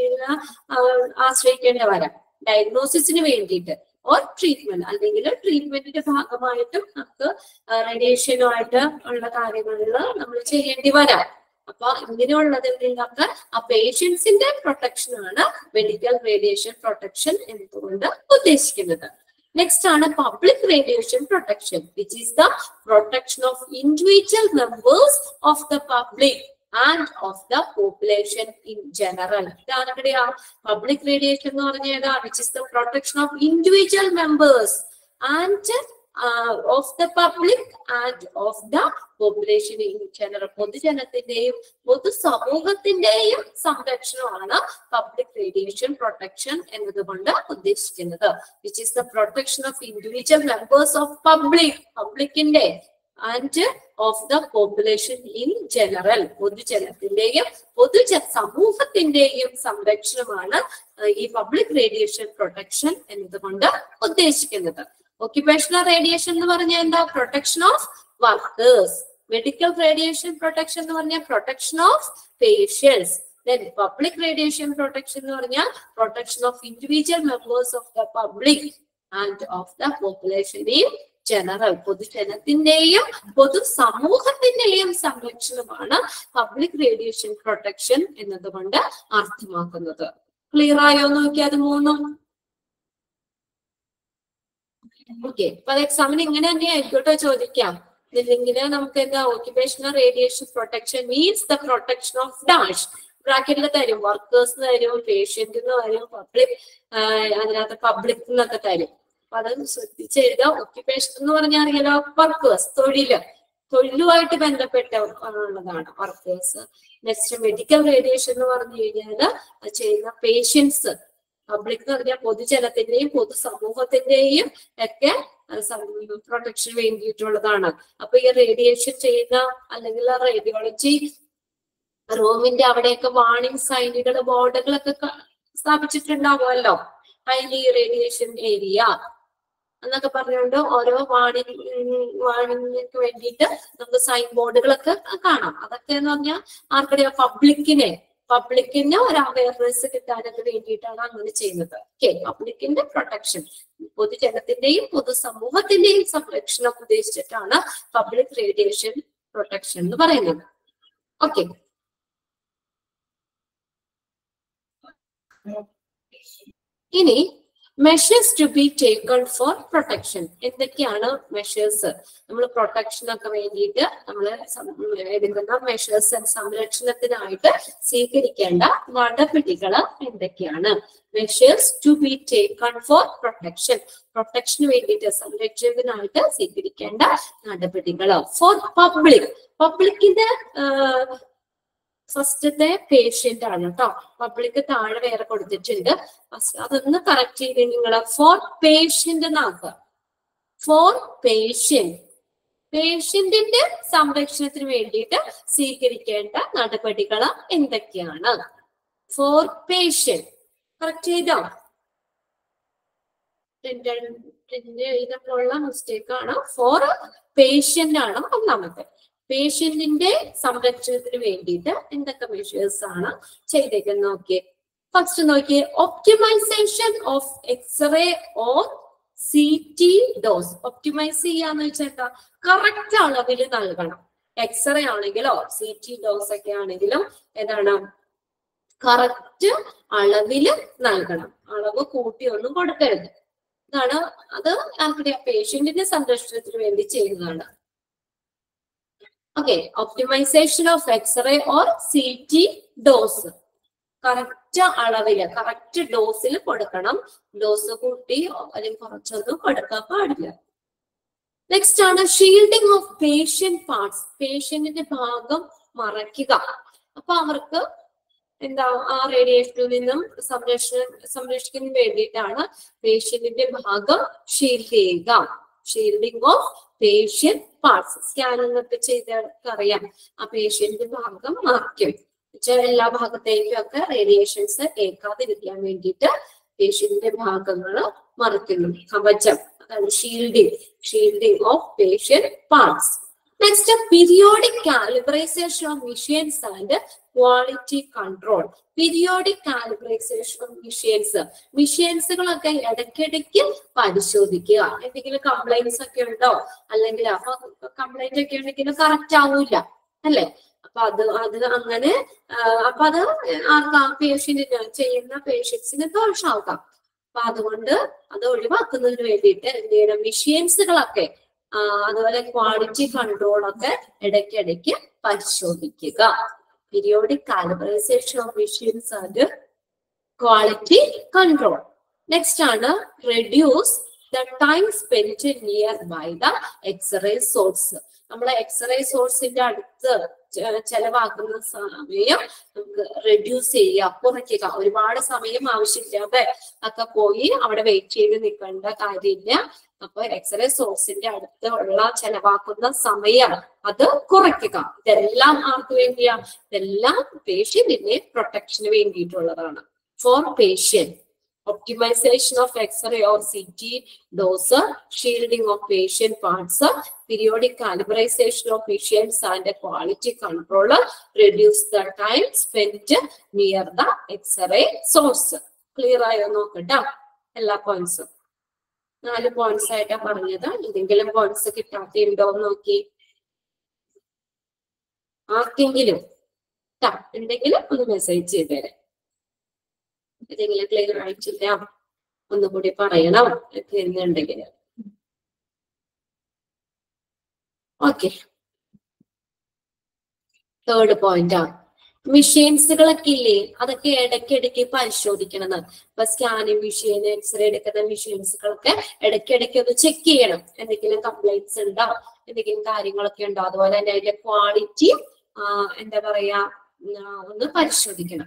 [SPEAKER 1] ആശ്രയിക്കേണ്ടി വരാം ഡയഗ്നോസിസിന് വേണ്ടിയിട്ട് ഓർ ട്രീറ്റ്മെന്റ് അല്ലെങ്കിൽ ട്രീറ്റ്മെന്റിന്റെ ഭാഗമായിട്ടും നമുക്ക് റേഡിയേഷനുമായിട്ട് ഉള്ള കാര്യങ്ങളിൽ നമ്മൾ ചെയ്യേണ്ടി വരാം അപ്പൊ ഇങ്ങനെയുള്ളതിൽ നിന്നൊക്കെ ആ പേഷ്യൻസിന്റെ പ്രൊട്ടക്ഷൻ ആണ് മെഡിക്കൽ റേഡിയേഷൻ പ്രൊട്ടക്ഷൻ എന്നതുകൊണ്ട് ഉദ്ദേശിക്കുന്നത് നെക്സ്റ്റ് ആണ് public radiation protection which is the protection of individual members of the public and of the population in general ഇതാണ് ഇവിടെ ആ പബ്ലിക് റേഡിയേഷൻ എന്ന് പറഞ്ഞാൽ which is the protection of individual members and of the public and of the population in general പൊതുജനത്തിന്റെയും പൊതു സമൂഹത്തിന്റെയും സംരക്ഷണമാണ് public radiation protection എന്നതുകൊണ്ട് ഉദ്ദേശിക്കുന്നത് which is the protection of individual members of public പബ്ലിക്കിന്റെ and of the population in general പൊതുജനത്തിന്റെയും പൊതുജ സമൂഹത്തിന്റെയും സംരക്ഷണമാണ് ഏഹ്, ഈ പബ്ലിക് റേഡിയേഷൻ പ്രൊട്ടക്ഷൻ എന്നതുകൊണ്ട് ഉദ്ദേശിക്കുന്നത് ഒക്യുപേഷണൽ റേഡിയേഷൻ എന്ന് പറഞ്ഞാൽ എന്താ protection of workers medical radiation protection എന്ന് പറഞ്ഞാൽ protection of patients then public radiation protection എന്ന് പറഞ്ഞാൽ protection of individual members of the public and of the population in general പൊതുജനത്തിന്റെയും പൊതു സമൂഹത്തിന്റെയും സംരക്ഷണമാണ് പബ്ലിക് റേഡിയേഷൻ പ്രൊട്ടക്ഷൻ എന്നതുകൊണ്ട് അർത്ഥമാക്കുന്നത് ക്ലിയർ ആയോ നോക്കി അത് മൂന്നും ഓക്കെ അപ്പൊ അത് എക്സാമിന് ഇങ്ങനെ തന്നെ ആയിക്കോട്ടെ ചോദിക്കാം ഇല്ലെങ്കിൽ നമുക്ക് എന്താ occupational radiation protection means the protection of dash ബ്രാക്കറ്റിൽ തരും വർക്കേഴ്സ് തരും പേഷ്യന്റ് തരും പബ്ലിക് അതിനകത്ത് പബ്ലിക് എന്നൊക്കെ തരും അപ്പൊ അത് ശ്രദ്ധിച്ച് എഴുതുക ഓക്യുപേഷൻ എന്ന് പറഞ്ഞാൽ അറിയാലോ വർക്കേഴ്സ് തൊഴില് തൊഴിലുമായിട്ട് ബന്ധപ്പെട്ട ഉള്ളതാണ് വർക്കേഴ്സ് നെക്സ്റ്റ് മെഡിക്കൽ റേഡിയേഷൻ എന്ന് പറഞ്ഞു കഴിഞ്ഞാൽ അത് ചെയ്യുന്ന പേഷ്യൻസ് പബ്ലിക് എന്ന് പറഞ്ഞാൽ പൊതുജനത്തിന്റെയും പൊതുസമൂഹത്തിന്റെയും ഒക്കെ പ്രൊട്ടക്ഷന് വേണ്ടിയിട്ടുള്ളതാണ് അപ്പൊ ഈ റേഡിയേഷൻ ചെയ്യുന്ന അല്ലെങ്കിൽ റേഡിയോളജി റൂമിന്റെ അവിടെയൊക്കെ വാണിംഗ് സൈനുകൾ ബോർഡുകളൊക്കെ ക- സ്ഥാപിച്ചിട്ടുണ്ടാവുമല്ലോ ഹൈലി റേഡിയേഷൻ ഏരിയ എന്നൊക്കെ പറഞ്ഞുകൊണ്ട് ഓരോ വാണിംഗ് വാണിങ്ങിന് വേണ്ടിയിട്ട് നമുക്ക് സൈൻ ബോർഡുകളൊക്കെ കാണാം അതൊക്കെ എന്ന് പറഞ്ഞാൽ ആർക്കറിയാം പബ്ലിക്കിനെ പബ്ലിക്കിന് ഒരു അവയർനെസ് കിട്ടാനൊക്കെ വേണ്ടിയിട്ടാണ് അങ്ങനെ ചെയ്യുന്നത് ഓക്കെ പബ്ലിക്കിന്റെ പ്രൊട്ടക്ഷൻ പൊതുജനത്തിന്റെയും പൊതുസമൂഹത്തിന്റെയും സംരക്ഷണം ഉദ്ദേശിച്ചിട്ടാണ് പബ്ലിക് റേഡിയേഷൻ പ്രൊട്ടക്ഷൻ എന്ന് പറയുന്നത് ഓക്കെ ഇനി measures to be taken for protection എന്തൊക്കെയാണ് മെഷേഴ്സ് നമ്മൾ പ്രൊട്ടക്ഷൻ ഒക്കെ വേണ്ടിയിട്ട് നമ്മൾ എടുക്കുന്ന മെഷേഴ്സ് സംരക്ഷണത്തിനായിട്ട് സ്വീകരിക്കേണ്ട നടപടികൾ എന്തൊക്കെയാണ് measures to be taken for protection പ്രൊട്ടക്ഷന് വേണ്ടിയിട്ട് സംരക്ഷണത്തിനായിട്ട് സ്വീകരിക്കേണ്ട നടപടികൾ ഫോർ പബ്ലിക് പബ്ലിക്കിന്റെ ഫസ്റ്റത്തെ പേഷ്യന്റ് ആണ് കേട്ടോ പബ്ലിക് താഴെ വേറെ കൊടുത്തിട്ടുണ്ട് ഫസ്റ്റ് അതൊന്ന് കറക്റ്റ് ചെയ്ത് നിങ്ങൾ ഫോർ പേഷ്യന്റ് എന്നാക്കുക ഫോർ പേഷ്യന്റ് പേഷ്യന്റിന്റെ സംരക്ഷണത്തിന് വേണ്ടിയിട്ട് സ്വീകരിക്കേണ്ട നടപടികൾ എന്തൊക്കെയാണ് ഫോർ പേഷ്യന്റ് കറക്റ്റ് ചെയ്തോ പ്രിന്റ് പ്രിന്റ് ചെയ്തപ്പോഴുള്ള മിസ്റ്റേക്ക് ആണ് ഫോർ പേഷ്യന്റ് ആണ് ഒന്നാമത്തെ പേഷ്യന്റിന്റെ സംരക്ഷണത്തിന് വേണ്ടിയിട്ട് എന്തൊക്കെ മെഷേഴ്സ് ആണ് ചെയ്തേക്കുന്നത് നോക്കിയേ ഫസ്റ്റ് നോക്കിയേ optimisation of X-ray or C T dose optimise ചെയ്യാന്ന് വെച്ചാൽ എന്താ കറക്റ്റ് അളവിൽ നൽകണം എക്സ്റേ ആണെങ്കിലോ സി ടി ഡോസ് ഒക്കെ ആണെങ്കിലും ഏതാണ് കറക്റ്റ് അളവിൽ നൽകണം അളവ് കൂട്ടിയൊന്നും കൊടുക്കരുത് ഇതാണ് അത് ആർക്കറിയാം പേഷ്യന്റിന്റെ സംരക്ഷണത്തിന് വേണ്ടി ചെയ്യുന്നതാണ് okay optimisation of X-ray or C T dose correct അളവില് കറക്റ്റ് ഡോസിൽ കൊടുക്കണം ഡോസ് കൂട്ടി അല്ലെങ്കിൽ കുറച്ചൊന്നും കൊടുക്കാൻ പാടില്ല നെക്സ്റ്റ് ആണ് ഷീൽഡിംഗ് ഓഫ് പേഷ്യന്റ് പാർട്സ് പേഷ്യന്റിന്റെ ഭാഗം മറയ്ക്കുക അപ്പൊ അവർക്ക് എന്താ ആ റേഡിയേഷനിൽ നിന്നും സംരക്ഷണ സംരക്ഷിക്കാൻ വേണ്ടിയിട്ടാണ് പേഷ്യന്റിന്റെ ഭാഗം ഷീൽഡ് ചെയ്യുക shielding of patient parts scanning ഒക്കെ ചെയ്തവർക്ക് അറിയാം ആ പേഷ്യന്റ് ഭാഗം മറയ്ക്കും എന്നുവെച്ചാൽ എല്ലാ ഭാഗത്തേക്കും ഒക്കെ റേഡിയേഷൻസ് ഏൽക്കാതിരിക്കാൻ വേണ്ടിയിട്ട് പേഷ്യന്റിന്റെ ഭാഗങ്ങൾ മറയ്ക്കുന്നു കവചം അതാണ് shielding shielding of patient parts next periodic calibration of machines and quality control periodic calibration of machines മെഷീൻസുകളൊക്കെ ഇടയ്ക്കിടയ്ക്ക് പരിശോധിക്കുക എന്തെങ്കിലും കംപ്ലൈൻസ് ഒക്കെ ഉണ്ടോ അല്ലെങ്കിൽ അപ്പൊ കംപ്ലൈന്റ് ഒക്കെ ഉണ്ടെങ്കിൽ കറക്റ്റ് ആവൂല അല്ലെ അപ്പൊ അത് അത് അങ്ങനെ ആ, അപ്പൊ അത് ആർക്കാ പേഷ്യന്റിന് ചെയ്യുന്ന പേഷ്യൻസിന് ദോഷമാക്കാം അപ്പൊ അതുകൊണ്ട് അത് ഒഴിവാക്കുന്നതിന് വേണ്ടിയിട്ട് എന്ത് ചെയ്യണം മെഷീൻസുകളൊക്കെ ആ, അതുപോലെ ക്വാളിറ്റി കൺട്രോൾ ഒക്കെ ഇടയ്ക്കിടയ്ക്ക് പരിശോധിക്കുക periodic calibration of machines and quality control next ആണ് reduce the time spend near by the x-ray source നമ്മളെ എക്സ്റേ സോഴ്സിന്റെ അടുത്ത് ചെ- ചെലവാക്കുന്ന സമയം നമുക്ക് റെഡ്യൂസ് ചെയ്യുക കുറയ്ക്കുക ഒരുപാട് സമയം ആവശ്യമില്ലാതെ ഒക്കെ പോയി അവിടെ വെയിറ്റ് ചെയ്ത് നിൽക്കേണ്ട കാര്യമില്ല അപ്പൊ എക്സ്റേ സോഴ്സിന്റെ അടുത്ത് ഉള്ള ചെലവാക്കുന്ന സമയം അത് കുറയ്ക്കുക ഇതെല്ലാം ആർക്ക് വേണ്ടിയാ ഇതെല്ലാം പേഷ്യന്റിന്റെ പ്രൊട്ടക്ഷന് വേണ്ടിയിട്ടുള്ളതാണ് for patient optimization of X-ray or CT dose, shielding of patient parts, periodic calibration of machines and quality control, reduce the time spent near the X-ray source. Clear ആയോ നോക്കട്ടോ എല്ലാ പോയിന്റ്സും നാല് പോയിന്റ്സ് ആയിട്ടാ പറഞ്ഞത് എന്തെങ്കിലും പോയിന്റ്സ് കിട്ടാത്തുണ്ടോ എന്ന് നോക്കി ആർക്കെങ്കിലും ട്ടാ, ഉണ്ടെങ്കിൽ ഒന്ന് മെസ്സേജ് ചെയ്തേരെ ഏതെങ്കിലും ക്ലിയർ ആയിട്ടില്ല ഒന്നുകൂടി പറയണം ഒക്കെ എന്നുണ്ടെങ്കിൽ ഓക്കെ തേർഡ് പോയിന്റ് ആണ് മെഷീൻസുകളൊക്കെ ഇല്ലേ അതൊക്കെ ഇടയ്ക്കിടയ്ക്ക് പരിശോധിക്കണം ഇപ്പൊ സ്കാനിങ് മെഷീൻ എക്സ്റേ എടുക്കുന്ന മെഷീൻസുകളൊക്കെ ഇടയ്ക്കിടയ്ക്ക് ഒന്ന് ചെക്ക് ചെയ്യണം എന്തെങ്കിലും കംപ്ലൈന്റ്സ് ഉണ്ടോ എന്തെങ്കിലും കാര്യങ്ങളൊക്കെ ഉണ്ടോ അതുപോലെ തന്നെ അതിന്റെ ക്വാളിറ്റി എന്താ പറയാ ഉം, ആ, ഒന്ന് പരിശോധിക്കണം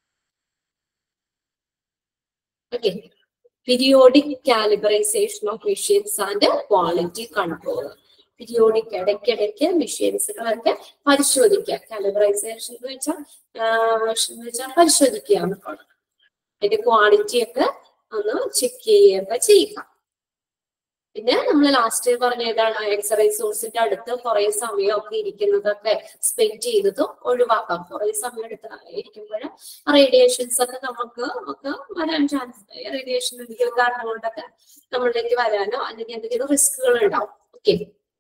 [SPEAKER 1] okay periodic calibration of machines and quality control periodic ഇടയ്ക്കിടയ്ക്ക് മെഷീൻസുകളൊക്കെ പരിശോധിക്കുക കാലിബ്രൈസേഷൻ എന്ന് വെച്ചാൽ എന്ന് വെച്ചാൽ പരിശോധിക്കുക എന്നൊക്കെയാണ്. അതിന്റെ ക്വാളിറ്റി ഒക്കെ ഒന്ന് ചെക്ക് ചെയ്യുക ചെയ്യുക പിന്നെ നമ്മൾ ലാസ്റ്റ് പറഞ്ഞ ഏതാണ് എക്സ്റേ സോഴ്സിന്റെ അടുത്ത് കുറെ സമയമൊക്കെ ഇരിക്കുന്നതൊക്കെ സ്പെൻഡ് ചെയ്തതും ഒഴിവാക്കാം കുറെ സമയം എടുത്ത് ഇരിക്കുമ്പോൾ റേഡിയേഷൻസ് ഒക്കെ നമുക്ക് ഒക്കെ വരാൻ ചാൻസ് റേഡിയേഷൻ എന്തെങ്കിലും കാരണം കൊണ്ടൊക്കെ നമ്മളിലേക്ക് വരാനോ അല്ലെങ്കിൽ എന്തെങ്കിലും റിസ്കുകൾ ഉണ്ടാവും ഓക്കെ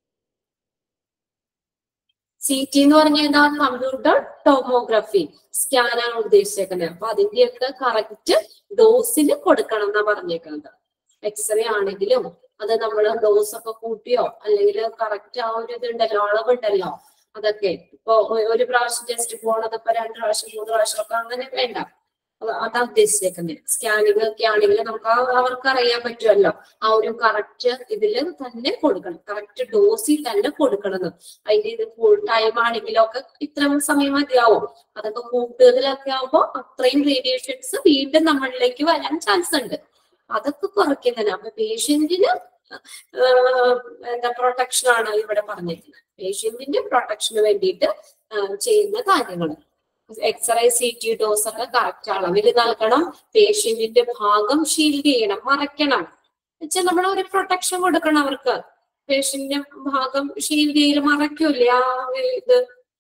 [SPEAKER 1] സി ടി എന്ന് പറഞ്ഞാൽ എന്താ കമ്പ്യൂട്ടർ ടോമോഗ്രഫി സ്കാനാണ് ഉദ്ദേശിച്ചേക്കുന്നത് അപ്പൊ അതിന്റെയൊക്കെ കറക്റ്റ് ഡോസിന് കൊടുക്കണം എന്നാ പറഞ്ഞേക്കുന്നത് എക്സ്റേ ആണെങ്കിലും അത് നമ്മൾ ഡോസ് ഒക്കെ കൂട്ടിയോ അല്ലെങ്കിൽ കറക്റ്റ് ആ ഒരു ഇതുണ്ടല്ലോ അളവുണ്ടല്ലോ അതൊക്കെ ഇപ്പൊ ഒ- ഒരു പ്രാവശ്യം ജസ്റ്റ് പോണത് ഇപ്പൊ രണ്ട് പ്രാവശ്യം മൂന്ന് പ്രാവശ്യം ഒക്കെ അങ്ങനെ വേണ്ട അത് അതാ ഉദ്ദേശിച്ചേക്കുന്നത് സ്കാനിങ് ഒക്കെ ആണെങ്കിൽ നമുക്ക് ആ- അവർക്ക് അറിയാൻ പറ്റുമല്ലോ ആ ഒരു കറക്റ്റ് ഇതില് തന്നെ കൊടുക്കണം കറക്റ്റ് ഡോസിൽ തന്നെ കൊടുക്കണം അതിന്റെ ഇത് ഫുൾ ടൈം ആണെങ്കിലും ഒക്കെ ഇത്ര സമയം മതിയാവും അതൊക്കെ കൂടുതലൊക്കെ ആവുമ്പോൾ അത്രയും റേഡിയേഷൻസ് വീണ്ടും നമ്മളിലേക്ക് വരാൻ ചാൻസ് ഉണ്ട് അതൊക്കെ കുറയ്ക്കുന്നതിന് അപ്പൊ പേഷ്യന്റിന് എന്താ പ്രൊട്ടക്ഷൻ ആണ് ഇവിടെ പറഞ്ഞിരിക്കുന്നത് പേഷ്യന്റിന്റെ പ്രൊട്ടക്ഷന് വേണ്ടിയിട്ട് ആ, ചെയ്യുന്ന കാര്യങ്ങൾ എക്സ്റേ സി ടി ഡോസ് ഒക്കെ കറക്റ്റ് അളവിൽ നൽകണം പേഷ്യന്റിന്റെ ഭാഗം ഷീൽഡ് ചെയ്യണം മറയ്ക്കണം വെച്ചാൽ നമ്മൾ ഒരു പ്രൊട്ടക്ഷൻ കൊടുക്കണം അവർക്ക് പേഷ്യന്റിന്റെ ഭാഗം ഷീൽഡ് ചെയ്ത് മറയ്ക്കൂലേ ആ ഒരു ഇത്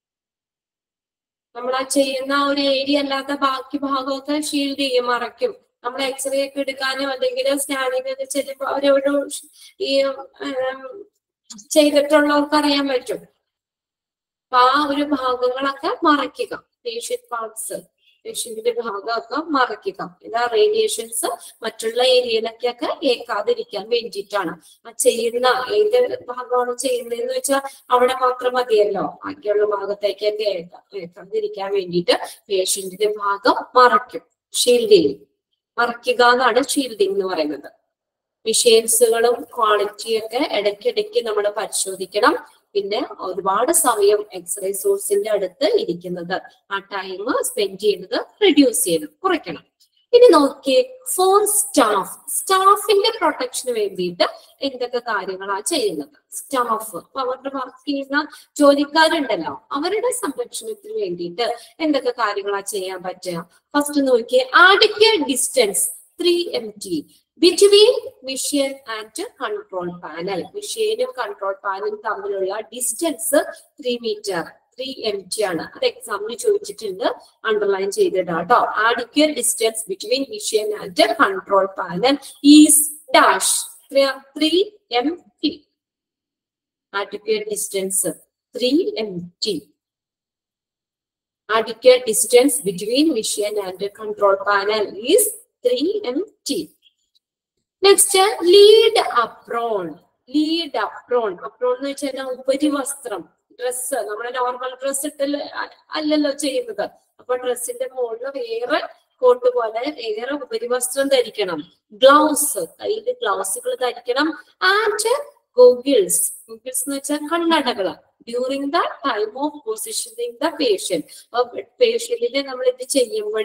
[SPEAKER 1] നമ്മൾ ആ ചെയ്യുന്ന ആ ഒരു ഏരിയ അല്ലാത്ത ബാക്കി ഭാഗമൊക്കെ ഷീൽഡ് ചെയ്യും മറയ്ക്കും നമ്മൾ എക്സ്റേ ഒക്കെ എടുക്കാനോ അല്ലെങ്കിൽ സ്കാനിങ് ഒക്കെ ചെയ്യുമ്പോൾ അവരോട് ഈ ഉം, ചെയ്തിട്ടുള്ളവർക്ക് അറിയാൻ പറ്റും അപ്പൊ ആ ഒരു ഭാഗങ്ങളൊക്കെ മറയ്ക്കുക പേഷ്യന്റ് പാർട്സ് പേഷ്യന്റിന്റെ ഭാഗമൊക്കെ മറയ്ക്കുക ഇതാ റേഡിയേഷൻസ് മറ്റുള്ള ഏരിയയിലൊക്കെ ഏക്കാതിരിക്കാൻ വേണ്ടിയിട്ടാണ് ആ ചെയ്യുന്ന ഏത് ഭാഗമാണ് ചെയ്യുന്നതെന്ന് വെച്ചാൽ അവിടെ മാത്രം മതിയല്ലോ ബാക്കിയുള്ള ഭാഗത്തേക്കൊക്കെ ഏക്ക- ഏക്കാതിരിക്കാൻ വേണ്ടിയിട്ട് പേഷ്യന്റിന്റെ ഭാഗം മറയ്ക്കും ഷീൽഡ് ചെയ്യും മറയ്ക്കുക എന്നാണ് ഷീൽഡിംഗ് എന്ന് പറയുന്നത് മിഷീൻസുകളും ക്വാളിറ്റിയൊക്കെ ഇടയ്ക്കിടയ്ക്ക് നമ്മൾ പരിശോധിക്കണം പിന്നെ ഒരുപാട് സമയം എക്സ്റേ സോഴ്സിന്റെ അടുത്ത് ഇരിക്കുന്നത് ആ ടൈം സ്പെൻഡ് ചെയ്യുന്നത് റെഡ്യൂസ് ചെയ്യണം കുറയ്ക്കണം ഇനി നോക്കിയേ ഫോർ സ്റ്റാഫ് സ്റ്റാഫിന്റെ പ്രൊട്ടക്ഷന് വേണ്ടിയിട്ട് എന്തൊക്കെ കാര്യങ്ങളാ ചെയ്യുന്നത് സ്റ്റാഫ് അപ്പൊ അവരുടെ വർക്ക് ചെയ്യുന്ന ജോലിക്കാരുണ്ടല്ലോ അവരുടെ സംരക്ഷണത്തിന് വേണ്ടിയിട്ട് എന്തൊക്കെ കാര്യങ്ങളാ ചെയ്യാൻ പറ്റുക ഫസ്റ്റ് നോക്കിയേ adequate distance three M T between machine and control panel മിഷ്യനും കൺട്രോൾ പാനലും തമ്മിലുള്ള distance three metre three M T ആണ് അത് എക്സാമിന് ചോദിച്ചിട്ടുണ്ട് അണ്ടർലൈൻ ചെയ്തിടാം കേട്ടോ adequate distance between machine and control panel is dash three M T adequate distance 3 mt adequate distance between mission and the control panel is 3 mt next lead apron lead apron apron എന്ന് വെച്ചാൽ ഉപരിവസ്ത്രം dress നമ്മുടെ normal dress ഇട്ടല് അ- അല്ലല്ലോ ചെയ്യുന്നത് അപ്പൊ ഡ്രസ്സിന്റെ മുകളിൽ വേറെ കോട്ട് പോലെ വേറെ ഉപരിവസ്ത്രം ധരിക്കണം ഗ്ലൗസ് കയ്യിൽ ഗ്ലൗസുകൾ ധരിക്കണം ആൻഡ് ഗോഗിൾസ് ഗോഗിൾസ് എന്ന് വെച്ചാൽ കണ്ണടകള് during the time of positioning the patient അപ്പൊ പേഷ്യന്റിനെ നമ്മൾ ഇത് ചെയ്യുമ്പോൾ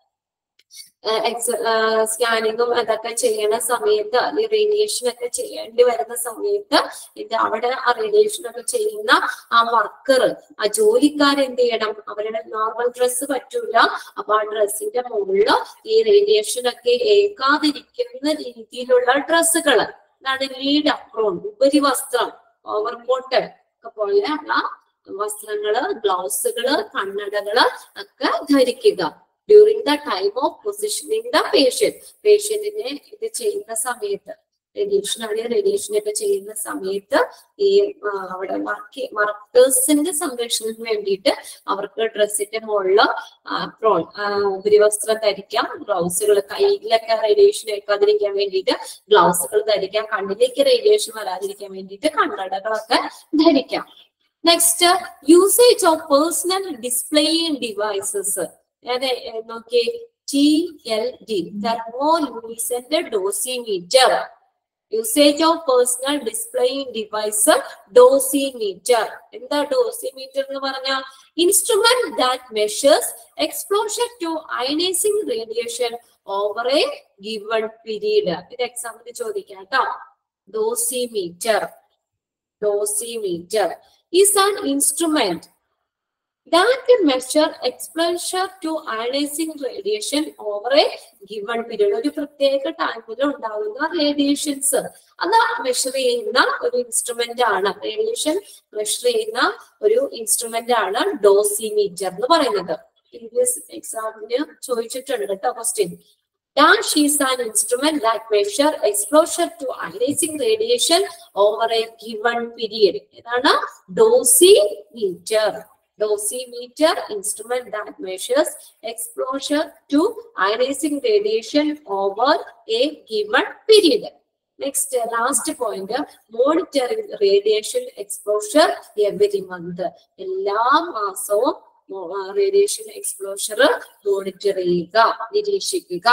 [SPEAKER 1] സ്കാനിങ്ങും അതൊക്കെ ചെയ്യണ സമയത്ത് അല്ലെങ്കിൽ റേഡിയേഷൻ ഒക്കെ ചെയ്യേണ്ടി വരുന്ന സമയത്ത് ഇത് അവിടെ ആ റേഡിയേഷൻ ഒക്കെ ചെയ്യുന്ന ആ വർക്കർ ആ ജോലിക്കാർ എന്ത് ചെയ്യണം അവരുടെ നോർമൽ ഡ്രസ്സ് പറ്റൂല അപ്പൊ ആ ഡ്രസ്സിന്റെ മുകളിൽ ഈ റേഡിയേഷൻ ഒക്കെ ഏക്കാതിരിക്കുന്ന രീതിയിലുള്ള ഡ്രസ്സുകൾ അതാണ് ലീഡ് അപ്രോൺ ഉപരിവസ്ത്രം ഓവർകോട്ട് ഒക്കെ പോലെ ഉള്ള വസ്ത്രങ്ങള് ഗ്ലൗസുകള് കണ്ണടകള് ഒക്കെ ധരിക്കുക during the time of positioning the patient പേഷ്യന്റിനെ ഇത് ചെയ്യുന്ന സമയത്ത് റേഡിയേഷൻ ആണെങ്കിൽ റേഡിയേഷൻ ഒക്കെ ചെയ്യുന്ന സമയത്ത് ഈ ആ, അവിടെ വർക്ക് വർക്കേഴ്സിന്റെ സംരക്ഷണത്തിന് വേണ്ടിയിട്ട് അവർക്ക് ഡ്രസ്സിന്റെ മുകളിൽ പ്രോൺ ഉപരിവസ്ത്രം ധരിക്കാം ഗ്ലൗസുകൾ കയ്യിലൊക്കെ റേഡിയേഷൻ ഏൽക്കാതിരിക്കാൻ വേണ്ടിയിട്ട് ഗ്ലൗസുകൾ ധരിക്കാം കണ്ണിലേക്ക് റേഡിയേഷൻ വരാതിരിക്കാൻ വേണ്ടിയിട്ട് കണ്ണടകളൊക്കെ ധരിക്കാം next usage of personal displaying devices അതെ നോക്കിയേ T L D thermoluminescent dosimeter usage of personal displaying device dosimeter എന്താ ഡോസിമീറ്റർ എന്ന് പറഞ്ഞാൽ instrument that measures exposure to ionising radiation over a given period ഇത് എക്സാമിന് ചോദിക്കാം കേട്ടോ dosimeter dosimeter is an instrument that measure exposure to ionizing radiation over a given period ഒരു പ്രത്യേക ടൈമിൽ ഉണ്ടാകുന്ന റേഡിയേഷൻസ് അത് മെഷർ ചെയ്യുന്ന ഒരു ഇൻസ്ട്രുമെന്റ് ആണ് റേഡിയേഷൻ മെഷർ ചെയ്യുന്ന ഒരു ഇൻസ്ട്രുമെന്റ് ആണ് ഡോസിമീറ്റർ എന്ന് പറയുന്നത് പ്രീവിയസ് എക്സാമിന് ചോദിച്ചിട്ടുണ്ട് കേട്ടോ question Dash is an instrument that measure exposure to ionizing radiation over a given period. ഇതാണ് dosimeter dosimeter instrument that measures exposure to ionizing radiation over a given period. Next, uh, last point, uh, monitoring radiation exposure every month. എല്ലാ മാസവും radiation exposure monitor ചെയ്യുക നിരീക്ഷിക്കുക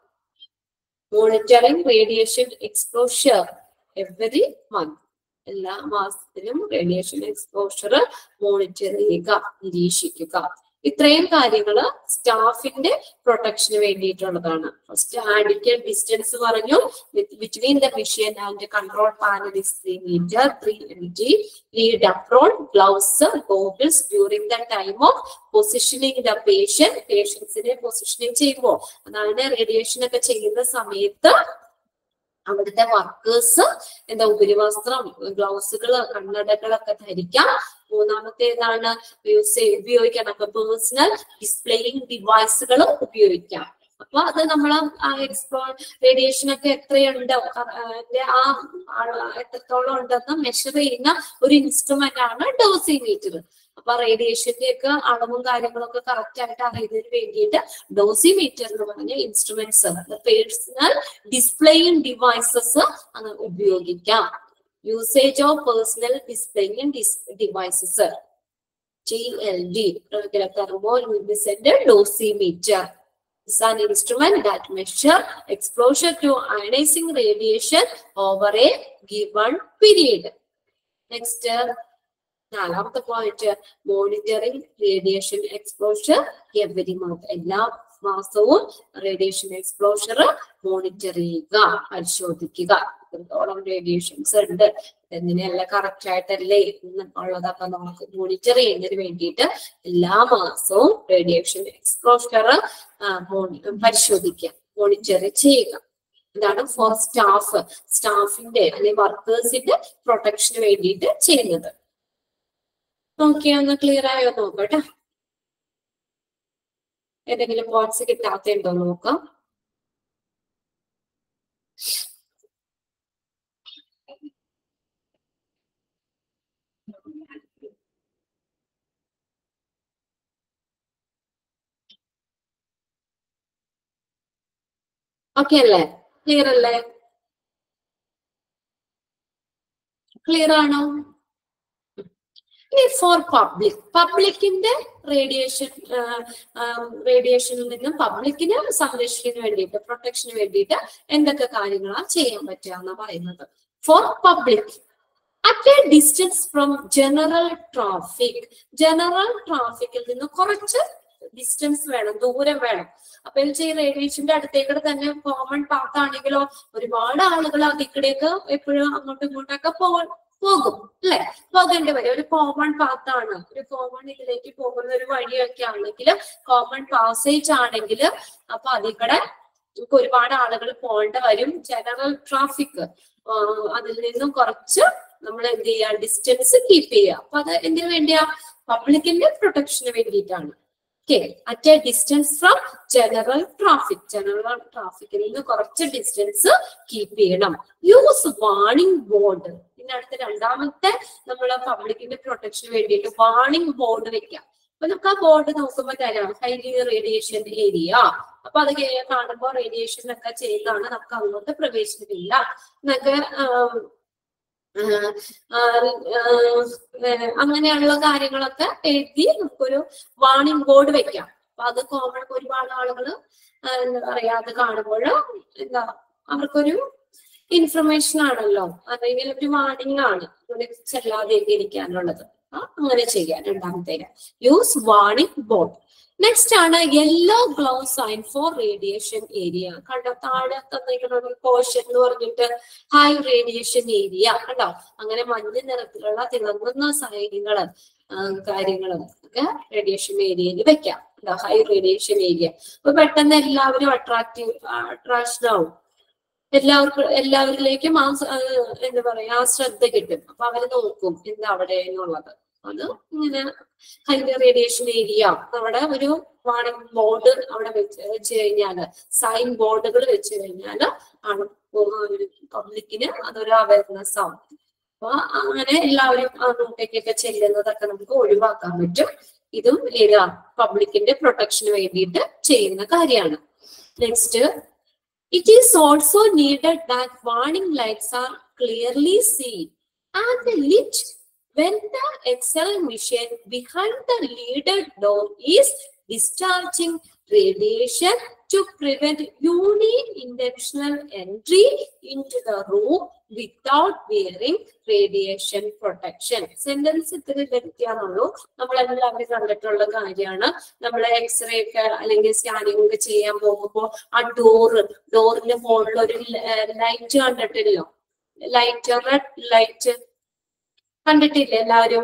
[SPEAKER 1] monitoring radiation exposure every month എല്ലാ മാസത്തിലും radiation exposure monitor ചെയ്യുക നിരീക്ഷിക്കുക ഇത്രയും കാര്യങ്ങള് സ്റ്റാഫിന്റെ പ്രൊട്ടക്ഷന് വേണ്ടിയിട്ടുള്ളതാണ് ഫസ്റ്റ് ആഡിക്കൽ ഡിസ്റ്റൻസ് പറഞ്ഞു between the machine and control panel is three metre three M G lead apron gloves goggles during the time of positioning the patient പേഷ്യൻസിനെ പൊസിഷനിങ് ചെയ്യുമ്പോൾ അതാണ് റേഡിയേഷൻ ഒക്കെ ചെയ്യുന്ന സമയത്ത് അവിടുത്തെ വർക്കേഴ്സ് എന്താ ഉപരിവസ്ത്രം ഗ്ലൗസുകള് കണ്ണടകളൊക്കെ ധരിക്കാം മൂന്നാമത്തേതാണ് യൂസ് ഉപയോഗിക്കാൻ അപ്പൊ പേഴ്സണൽ ഡിസ്പ്ലേയിങ് ഡിവൈസുകളും ഉപയോഗിക്കാം അപ്പൊ അത് നമ്മൾ എക്സ്പ്ലോ റേഡിയേഷൻ ഒക്കെ എത്രയുണ്ട് അ- അതിന്റെ ആ ആ- എത്രത്തോളം ഉണ്ടെന്ന് മെഷർ ചെയ്യുന്ന ഒരു ഇൻസ്ട്രുമെന്റ് ആണ് ഡോസിമീറ്റർ അപ്പൊ റേഡിയേഷന്റെ ഒക്കെ അളവും കാര്യങ്ങളൊക്കെ കറക്റ്റ് ആയിട്ട് അറിയുന്നതിന് വേണ്ടിയിട്ട് ഡോസിമീറ്റർ എന്ന് പറഞ്ഞ ഇൻസ്ട്രുമെന്റ്സ് പേഴ്സണൽ ഡിസ്പ്ലേയിങ് ഡിവൈസസ് ഉപയോഗിക്കാം usage of personal displaying devices G L D thermoluminescent dosimeter is an instrument that measure exposure to ionizing radiation over a given period. Next, uh, നാലാമത്തെ point monitoring radiation exposure every month എല്ലാ മാസവും radiation exposure monitor ചെയ്യുക പരിശോധിക്കുക എത്രത്തോളം radiations ഉണ്ട് എങ്ങനെയല്ല correct ആയിട്ടല്ലേ എന്ന് ഉള്ളതൊക്കെ നമുക്ക് മോണിറ്റർ ചെയ്യുന്നതിന് വേണ്ടിയിട്ട് എല്ലാ മാസവും റേഡിയേഷൻ എക്സ്പോഷർ പരിശോധിക്കുക മോണിറ്റർ ചെയ്യുക ഇതാണ് ഫോർ സ്റ്റാഫ് സ്റ്റാഫിന്റെ അല്ലെങ്കിൽ വർക്കേഴ്സിന്റെ പ്രൊട്ടക്ഷന് വേണ്ടിയിട്ട് ചെയ്യുന്നത് നോക്കിയാ ഒന്ന് ക്ലിയർ ആയോ നോക്കട്ടെ ഏതെങ്കിലും പോയിന്റ്സ് കിട്ടാത്തുണ്ടോ നോക്കാം ഓക്കെ അല്ലേ ക്ലിയർ അല്ലേ ക്ലിയർ ആണോ ഫോർ പബ്ലിക് പബ്ലിക്കിന്റെ റേഡിയേഷൻ റേഡിയേഷനിൽ നിന്നും പബ്ലിക്കിനെ സംരക്ഷിക്കുന്നതിന് വേണ്ടിയിട്ട് പ്രൊട്ടക്ഷന് വേണ്ടിയിട്ട് എന്തൊക്കെ കാര്യങ്ങളാണ് ചെയ്യാൻ പറ്റുക എന്ന് പറയുന്നത് for public at a distance from general traffic general ട്രാഫിക്കിൽ നിന്ന് കുറച്ച് ഡിസ്റ്റൻസ് വേണം ദൂരം വേണം അപ്പൊ ഈ റേഡിയേഷന്റെ അടുത്തേക്കൂടെ തന്നെ കോമൺ പാത്ത് ആണെങ്കിലോ ഒരുപാട് ആളുകൾ അതിക്കൂടെയൊക്കെ എപ്പോഴും അങ്ങോട്ടും ഇങ്ങോട്ടൊക്കെ പോകാൻ പോകും അല്ലെ പോകേണ്ടി വരും ഒരു കോമൺ പാത്ത് ആണ് ഒരു കോമൺ ഇതിലേക്ക് പോകുന്ന ഒരു വഴിയൊക്കെ ആണെങ്കിൽ കോമൺ പാസേജ് ആണെങ്കിൽ അപ്പൊ അതിക്കടെ നമുക്ക് ഒരുപാട് ആളുകൾ പോകേണ്ട വരും ജനറൽ ട്രാഫിക് അതിൽ നിന്നും കുറച്ച് നമ്മൾ എന്ത് ചെയ്യുക ഡിസ്റ്റൻസ് കീപ്പ് ചെയ്യുക അപ്പൊ അത് എന്തിനു വേണ്ടിയാ പബ്ലിക്കിന്റെ പ്രൊട്ടക്ഷന് വേണ്ടിയിട്ടാണ് okay at a distance from general traffic general ട്രാഫിക്കിൽ നിന്ന് കുറച്ച് ഡിസ്റ്റൻസ് കീപ്പ് ചെയ്യണം യൂസ് വാണിംഗ് ബോർഡ് പിന്നെ അടുത്ത രണ്ടാമത്തെ നമ്മൾ പബ്ലിക്കിന്റെ പ്രൊട്ടക്ഷന് വേണ്ടിയിട്ട് വാണിംഗ് ബോർഡ് വെക്കാം അപ്പൊ നമുക്ക് ആ ബോർഡ് നോക്കുമ്പോൾ തരാം ഹൈലി റേഡിയേഷൻ ഏരിയ അപ്പൊ അത് കേ- കാണുമ്പോൾ റേഡിയേഷൻ ഒക്കെ ചെയ്യുന്നതാണ് നമുക്ക് അങ്ങോട്ട് പ്രവേശനമില്ല എന്നൊക്കെ ആം, ആഹ് ആഹ് ആഹ് അങ്ങനെയുള്ള കാര്യങ്ങളൊക്കെ എഴുതി നമുക്കൊരു വാണിംഗ് ബോർഡ് വെക്കാം അപ്പൊ അത് കോമൺ ഒരുപാട് ആളുകൾ എന്താ പറയാ അത് കാണുമ്പോൾ എന്താ അവർക്കൊരു ഇൻഫർമേഷൻ ആണല്ലോ അല്ലെങ്കിൽ ഒരു വാണിംഗ് ആണ് ഇവിടെ ചെല്ലാതെ ഇരിക്കാനുള്ളത് ആ, അങ്ങനെ ചെയ്യാം രണ്ടാമത്തെ യൂസ് വാണിംഗ് ബോർഡ് നെക്സ്റ്റ് ആണ് yellow glow sign for radiation area കണ്ടോ താഴെ തന്നിരിക്കുന്ന ഒരു കോഷൻ എന്ന് പറഞ്ഞിട്ട് ഹൈ റേഡിയേഷൻ ഏരിയ കണ്ടോ അങ്ങനെ മഞ്ഞ നിറത്തിലുള്ള തിളങ്ങുന്ന സൈനുകള് കാര്യങ്ങളും ഒക്കെ റേഡിയേഷൻ ഏരിയയിൽ വെക്കാം ഹൈ റേഡിയേഷൻ ഏരിയ അപ്പൊ പെട്ടെന്ന് എല്ലാവരും അട്രാക്റ്റീവ് അട്രാക്ഷൻ ആവും എല്ലാവർക്കും എല്ലാവരിലേക്കും ആ സ- ആ, എന്താ പറയാ ആ ശ്രദ്ധ കിട്ടും അപ്പൊ അവര് നോക്കും എന്താ അവിടെ എന്നുള്ളത് അത് ഇങ്ങനെ ഹൈ റേഡിയേഷൻ ഏരിയ അവിടെ ഒരു വാണിംഗ് ബോർഡ് അവിടെ വെച്ച് വെച്ച് കഴിഞ്ഞാല് സൈൻ ബോർഡുകൾ വെച്ച് കഴിഞ്ഞാല് ആണ് പബ്ലിക്കിന് അതൊരു അവയർനെസ് ആവും അപ്പൊ അങ്ങനെ എല്ലാവരും അങ്ങോട്ടേക്കൊക്കെ ചെല്ലുന്നതൊക്കെ നമുക്ക് ഒഴിവാക്കാൻ പറ്റും ഇതും ഏതാ പബ്ലിക്കിന്റെ പ്രൊട്ടക്ഷന് വേണ്ടിയിട്ട് ചെയ്യുന്ന കാര്യമാണ് next It is also needed that warning lights are clearly seen and lit when the Excel machine behind the leader door is discharging radiation to prevent unidirectional entry into the room without wearing radiation protection. Sentence ഇത്തിരി വ്യത്യാസമുള്ളൂ നമ്മൾ എല്ലാവരും കണ്ടിട്ടുള്ള കാര്യമാണ് നമ്മൾ x-ray ഒക്കെ അല്ലെങ്കിൽ scanning ഒക്കെ ചെയ്യാൻ പോകുമ്പോൾ ആ ഡോറ് ഡോറിന്റെ മുകളിൽ ഒരു ലൈറ്റ് കണ്ടിട്ടില്ലോ ലൈറ്റ് റെഡ് ലൈറ്റ് കണ്ടിട്ടില്ലേ എല്ലാവരും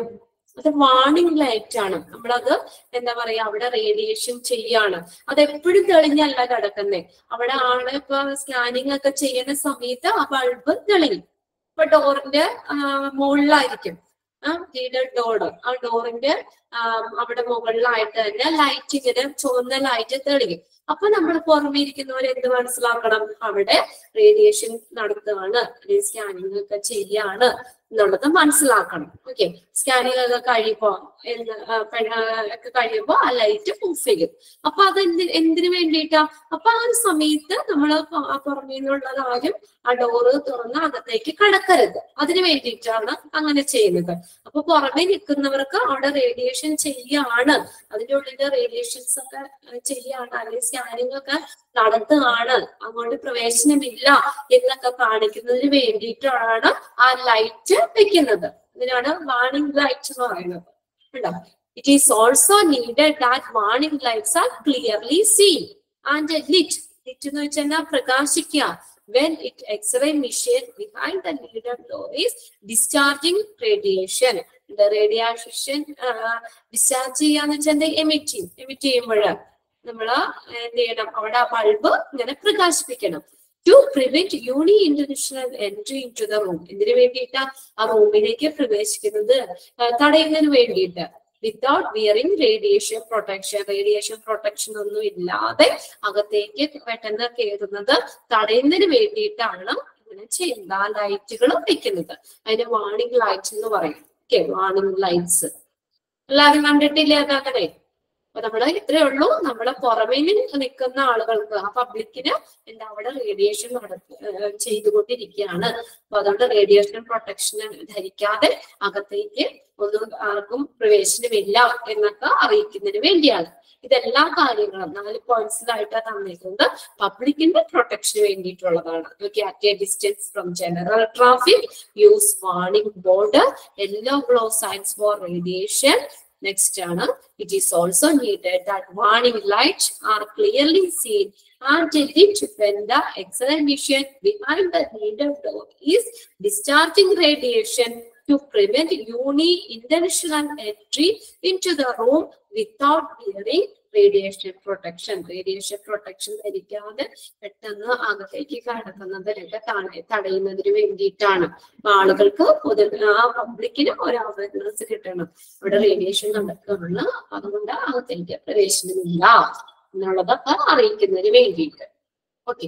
[SPEAKER 1] അത് വാണിംഗ് ലൈറ്റ് ആണ് നമ്മളത് എന്താ പറയാ അവിടെ റേഡിയേഷൻ ചെയ്യാണ് അത് എപ്പോഴും തെളിഞ്ഞല്ല കിടക്കുന്നേ അവിടെ ആള് ഇപ്പൊ സ്കാനിങ് ഒക്കെ ചെയ്യുന്ന സമയത്ത് ആ ബൾബ് തെളിയും ഇപ്പൊ ഡോറിന്റെ മുകളിലായിരിക്കും ആ ലീഡർ ഡോർ ആ ഡോറിന്റെ അവിടെ മുകളിലായിട്ട് തന്നെ ലൈറ്റ് ഇങ്ങനെ ചുവന്ന ലൈറ്റ് തെളിയും അപ്പൊ നമ്മൾ പുറമെ ഇരിക്കുന്നവർ എന്ത് മനസ്സിലാക്കണം അവിടെ റേഡിയേഷൻ നടത്തുകയാണ് സ്കാനിങ് ഒക്കെ ചെയ്യാണ് എന്നുള്ളത് മനസ്സിലാക്കണം ഓക്കെ സ്കാനിങ് ഒക്കെ കഴിയുമ്പോ എന്ത് ആ, പെ- ആ, ഒക്കെ കഴിയുമ്പോ ആ ലൈറ്റ് ഓഫ് ചെയ്യും അപ്പൊ അത് എന്തി എന്തിനു വേണ്ടിയിട്ടാ അപ്പൊ ആ ഒരു സമയത്ത് നമ്മൾ പുറമേ നിന്നുള്ളത് ആരും ആ ഡോറ് തുറന്ന് അകത്തേക്ക് കടക്കരുത് അതിനു വേണ്ടിയിട്ടാണ് അങ്ങനെ ചെയ്യുന്നത് അപ്പൊ പുറമെ നിൽക്കുന്നവർക്ക് അവിടെ റേഡിയേഷൻ ചെയ്യാണ് അതിന്റെ ഉള്ളില് റേഡിയേഷൻസ് ഒക്കെ ആ, ചെയ്യാണ് അല്ലെങ്കിൽ സ്കാനിങ് ഒക്കെ നടത്തുകയാണ് അങ്ങോട്ട് പ്രവേശനമില്ല എന്നൊക്കെ കാണിക്കുന്നതിന് വേണ്ടിയിട്ടാണ് ആ ലൈറ്റ് വെക്കുന്നത് ഇതിനാണ് വാണിംഗ് ലൈറ്റ് എന്ന് പറയുന്നത് കേട്ടോ it is also needed that warning lights are clearly seen and lit lit എന്ന് വെച്ചാൽ പ്രകാശിക്കുക when it x-ray machine behind the leader door is discharging radiation the radiation discharge ചെയ്യാന്ന് വെച്ചാൽ എമിറ്റ് ചെയ്യും എമിറ്റ് ചെയ്യുമ്പോൾ നമ്മള് എന്ത് ചെയ്യണം അവിടെ ആ ബൾബ് ഇങ്ങനെ പ്രകാശിപ്പിക്കണം to prevent unintentional entry into the room ഇതിനു വേണ്ടിയിട്ട് ആ റൂമിലേക്ക് പ്രവേശിക്കുന്നത് ആ, തടയുന്നതിന് വേണ്ടിയിട്ട് without wearing radiation protection radiation protection ഒന്നും ഇല്ലാതെ അകത്തേക്ക് പെട്ടെന്ന് കയറുന്നത് തടയുന്നതിന് വേണ്ടിയിട്ടാണ് ഇങ്ങനെ ചെയ്യുന്നത് ആ ലൈറ്റുകൾ വെക്കുന്നത് അതിന് വാണിംഗ് ലൈറ്റ്സ് എന്ന് പറയും ഓക്കെ വാണിംഗ് ലൈറ്റ്സ് എല്ലാവരും കണ്ടിട്ടില്ലേ അതങ്ങനെ അപ്പൊ നമ്മള് ഇത്രയേ ഉള്ളൂ നമ്മളെ പുറമേ നിൽക്കുന്ന ആളുകൾക്ക് ആ പബ്ലിക്കിന് എന്താ അവിടെ റേഡിയേഷൻ നടത്തി ഏഹ് ചെയ്തുകൊണ്ടിരിക്കുകയാണ് അപ്പൊ അതുകൊണ്ട് റേഡിയേഷൻ പ്രൊട്ടക്ഷൻ ധരിക്കാതെ അകത്തേക്ക് ഒന്നും ആർക്കും പ്രവേശനമില്ല എന്നൊക്കെ അറിയിക്കുന്നതിന് വേണ്ടിയാണ് ഇതെല്ലാ കാര്യങ്ങളും നാല് പോയിന്റ്സിലായിട്ട് തന്നിട്ടുണ്ട് പബ്ലിക്കിന്റെ പ്രൊട്ടക്ഷന് വേണ്ടിയിട്ടുള്ളതാണ് okay at a distance from general traffic use warning board yellow glow signs for radiation next ആണ് it is also needed that warning light are clearly seen and lit when the X-ray machine behind the needle door is discharging radiation to prevent uni-intentional entry into the room without wearing radiation protection radiation protection ധരിക്കാതെ പെട്ടെന്ന് അകത്തേക്ക് കടക്കുന്നതിനൊക്കെ തട- തടയുന്നതിന് വേണ്ടിയിട്ടാണ് അപ്പൊ ആളുകൾക്ക് പൊതു ആ പബ്ലിക്കിന് ഒരു അവയർനെസ് കിട്ടണം ഇവിടെ റേഡിയേഷൻ നടക്കുകയാണ് അതുകൊണ്ട് അകത്തേക്ക് പ്രവേശനമില്ല എന്നുള്ളതൊക്കെ അറിയിക്കുന്നതിന് വേണ്ടിയിട്ട് ഓക്കെ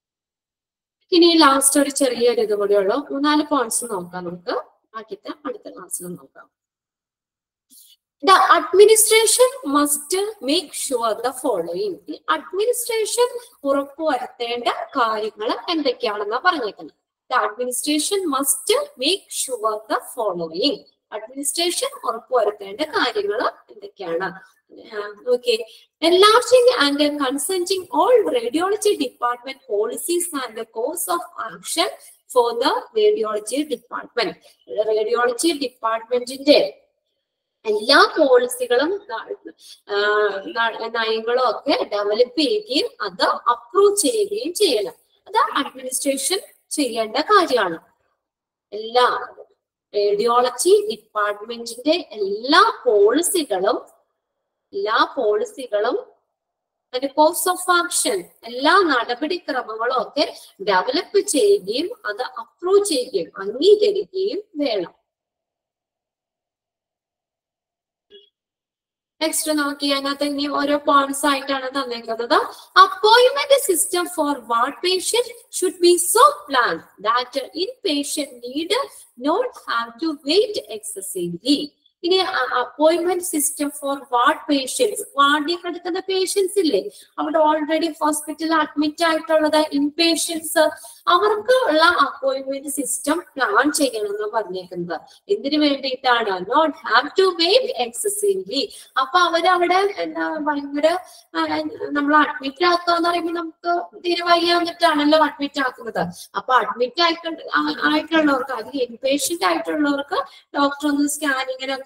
[SPEAKER 1] ഇനി ലാസ്റ്റ് ഒരു ചെറിയൊരു ഇത് കൂടെ ഉള്ളു മൂന്നാല് പോയിന്റ്സ് നോക്കാം നമുക്ക് ബാക്കിത്തെ അടുത്ത ക്ലാസ്സിൽ നോക്കാം The administration must make sure the following. The administration ഉറപ്പുവരുത്തേണ്ട കാര്യങ്ങൾ എന്തൊക്കെയാണെന്നാ പറഞ്ഞേക്കുന്നത് The administration must make sure the following. Administration ഉറപ്പുവരുത്തേണ്ട കാര്യങ്ങൾ എന്തൊക്കെയാണ് okay enlarging and consenting all radiology department policies and the course of action for the radiology department. radiology ഡിപ്പാർട്ട്മെന്റിന്റെ എല്ലാ പോളിസികളും നയങ്ങളും ഒക്കെ ഡെവലപ്പ് ചെയ്യുകയും അത് അപ്രൂവ് ചെയ്യുകയും ചെയ്യണം അത് അഡ്മിനിസ്ട്രേഷൻ ചെയ്യേണ്ട കാര്യമാണ് എല്ലാ റേഡിയോളജി ഡിപ്പാർട്ട്മെന്റിന്റെ എല്ലാ പോളിസികളും എല്ലാ പോളിസികളും അതിന്റെ കോഴ്സ് ഓഫ് ആക്ഷൻ എല്ലാ നടപടിക്രമങ്ങളും ഒക്കെ ഡെവലപ്പ് ചെയ്യുകയും അത് അപ്രൂവ് ചെയ്യുകയും അംഗീകരിക്കുകയും വേണം നെക്സ്റ്റ് നോക്കി അതിനകത്ത് ഇനി ഓരോ പോയിന്റ്സ് ആയിട്ടാണ് തന്നേക്കുന്നത് appointment system for ward patient should be so plan that inpatient need not have to wait excessively ഇനി appointment system for ward patients വാർഡിൽ കിടക്കുന്ന പേഷ്യൻസ് ഇല്ലേ അവിടെ ഓൾറെഡി ഹോസ്പിറ്റലിൽ അഡ്മിറ്റ് ആയിട്ടുള്ളത് ഇൻ പേഷ്യൻസ് അവർക്ക് ഉള്ള അപ്പോയിന്റ്മെന്റ് സിസ്റ്റം പ്ലാൻ ചെയ്യണം എന്ന് പറഞ്ഞേക്കുന്നത് എന്തിനു വേണ്ടിയിട്ടാണ് not have to wait excessively അപ്പൊ അവരവിടെ എന്താ ഭയങ്കര നമ്മൾ അഡ്മിറ്റ് ആക്കുക എന്ന് പറയുമ്പോൾ നമുക്ക് തീരെ വയ്യ വന്നിട്ടാണല്ലോ അഡ്മിറ്റ് ആക്കുന്നത് അപ്പൊ അഡ്മിറ്റ് ആയിട്ട് ആയിട്ടുള്ളവർക്ക് അത് ഇൻപേഷ്യന്റ് ആയിട്ടുള്ളവർക്ക് ഡോക്ടർ ഒന്ന് സ്കാനിങ്ങിനൊക്കെ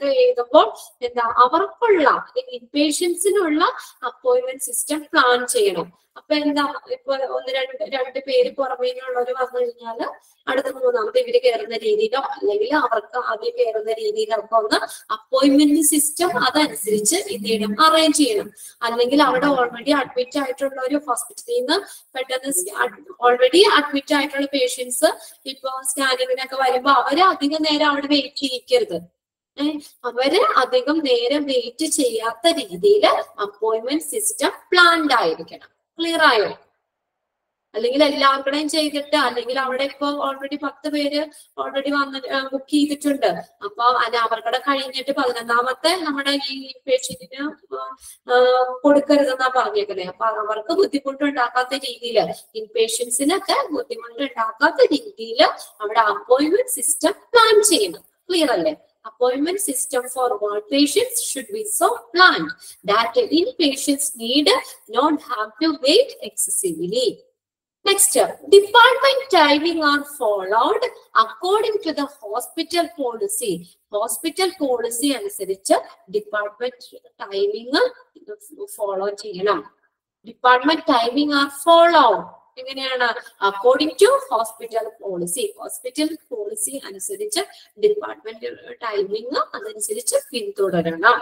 [SPEAKER 1] ഒക്കെ എഴുതുമ്പോൾ എന്താ അവർക്കുള്ള ഇൻപേഷ്യൻസിനുള്ള അപ്പോയിന്റ്മെന്റ് സിസ്റ്റം പ്ലാൻ ചെയ്യണം അപ്പൊ എന്താ ഇപ്പൊ ഒന്ന് രണ്ട് രണ്ട് പേര് പുറമേനുള്ളവർ വന്നു കഴിഞ്ഞാൽ അടുത്ത മൂന്നാമത്തെ ഇവര് കയറുന്ന രീതിയിലോ അല്ലെങ്കിൽ അവർക്ക് ആദ്യം കയറുന്ന രീതിയിലോ ഒക്കെ ഒന്ന് അപ്പോയിന്റ്മെന്റ് സിസ്റ്റം അതനുസരിച്ച് എന്ത് ചെയ്യണം അറേഞ്ച് ചെയ്യണം അല്ലെങ്കിൽ അവിടെ ഓൾറെഡി അഡ്മിറ്റ് ആയിട്ടുള്ള ഒരു ഹോസ്പിറ്റലിൽ നിന്ന് പെട്ടെന്ന് ഓൾറെഡി അഡ്മിറ്റ് ആയിട്ടുള്ള പേഷ്യൻസ് ഇപ്പൊ സ്കാനിങ്ങിനൊക്കെ വരുമ്പോ അവര് അധികം നേരം അവിടെ വെയിറ്റ് ചെയ്യിക്കരുത് ഏഹ് അവര് അധികം നേരം വെയിറ്റ് ചെയ്യാത്ത രീതിയിൽ അപ്പോയിന്റ്മെന്റ് സിസ്റ്റം പ്ലാൻഡ് ആയിരിക്കണം ക്ലിയർ ആയോ അല്ലെങ്കിൽ എല്ലാവർക്കുടെയും ചെയ്തിട്ട് അല്ലെങ്കിൽ അവിടെ ഇപ്പൊ ഓൾറെഡി പത്ത് പേര് ഓൾറെഡി വന്ന് ബുക്ക് ചെയ്തിട്ടുണ്ട് അപ്പൊ അത് അവർക്കടെ കഴിഞ്ഞിട്ട് പതിനൊന്നാമത്തെ നമ്മുടെ ഈ പേഷ്യന്റിന് കൊടുക്കരുതെന്നാ പറഞ്ഞേക്കുന്നത് അപ്പൊ അവർക്ക് ബുദ്ധിമുട്ട് ഉണ്ടാക്കാത്ത രീതിയിൽ ഇൻപേഷ്യൻസിനൊക്കെ ബുദ്ധിമുട്ട് ഉണ്ടാക്കാത്ത രീതിയിൽ അവിടെ അപ്പോയിന്റ്മെന്റ് സിസ്റ്റം പ്ലാൻ ചെയ്യണം ക്ലിയർ അല്ലേ appointment system for all patients should be so planned that inpatients need not have to wait excessively. Next, department timing are followed according to the hospital policy. Hospital policy അനുസരിച്ച് department timing follow ചെയ്യണം department timing are follow എങ്ങനെയാണ് according to hospital policy hospital policy അനുസരിച്ച് department timing അതനുസരിച്ച് പിന്തുടരണം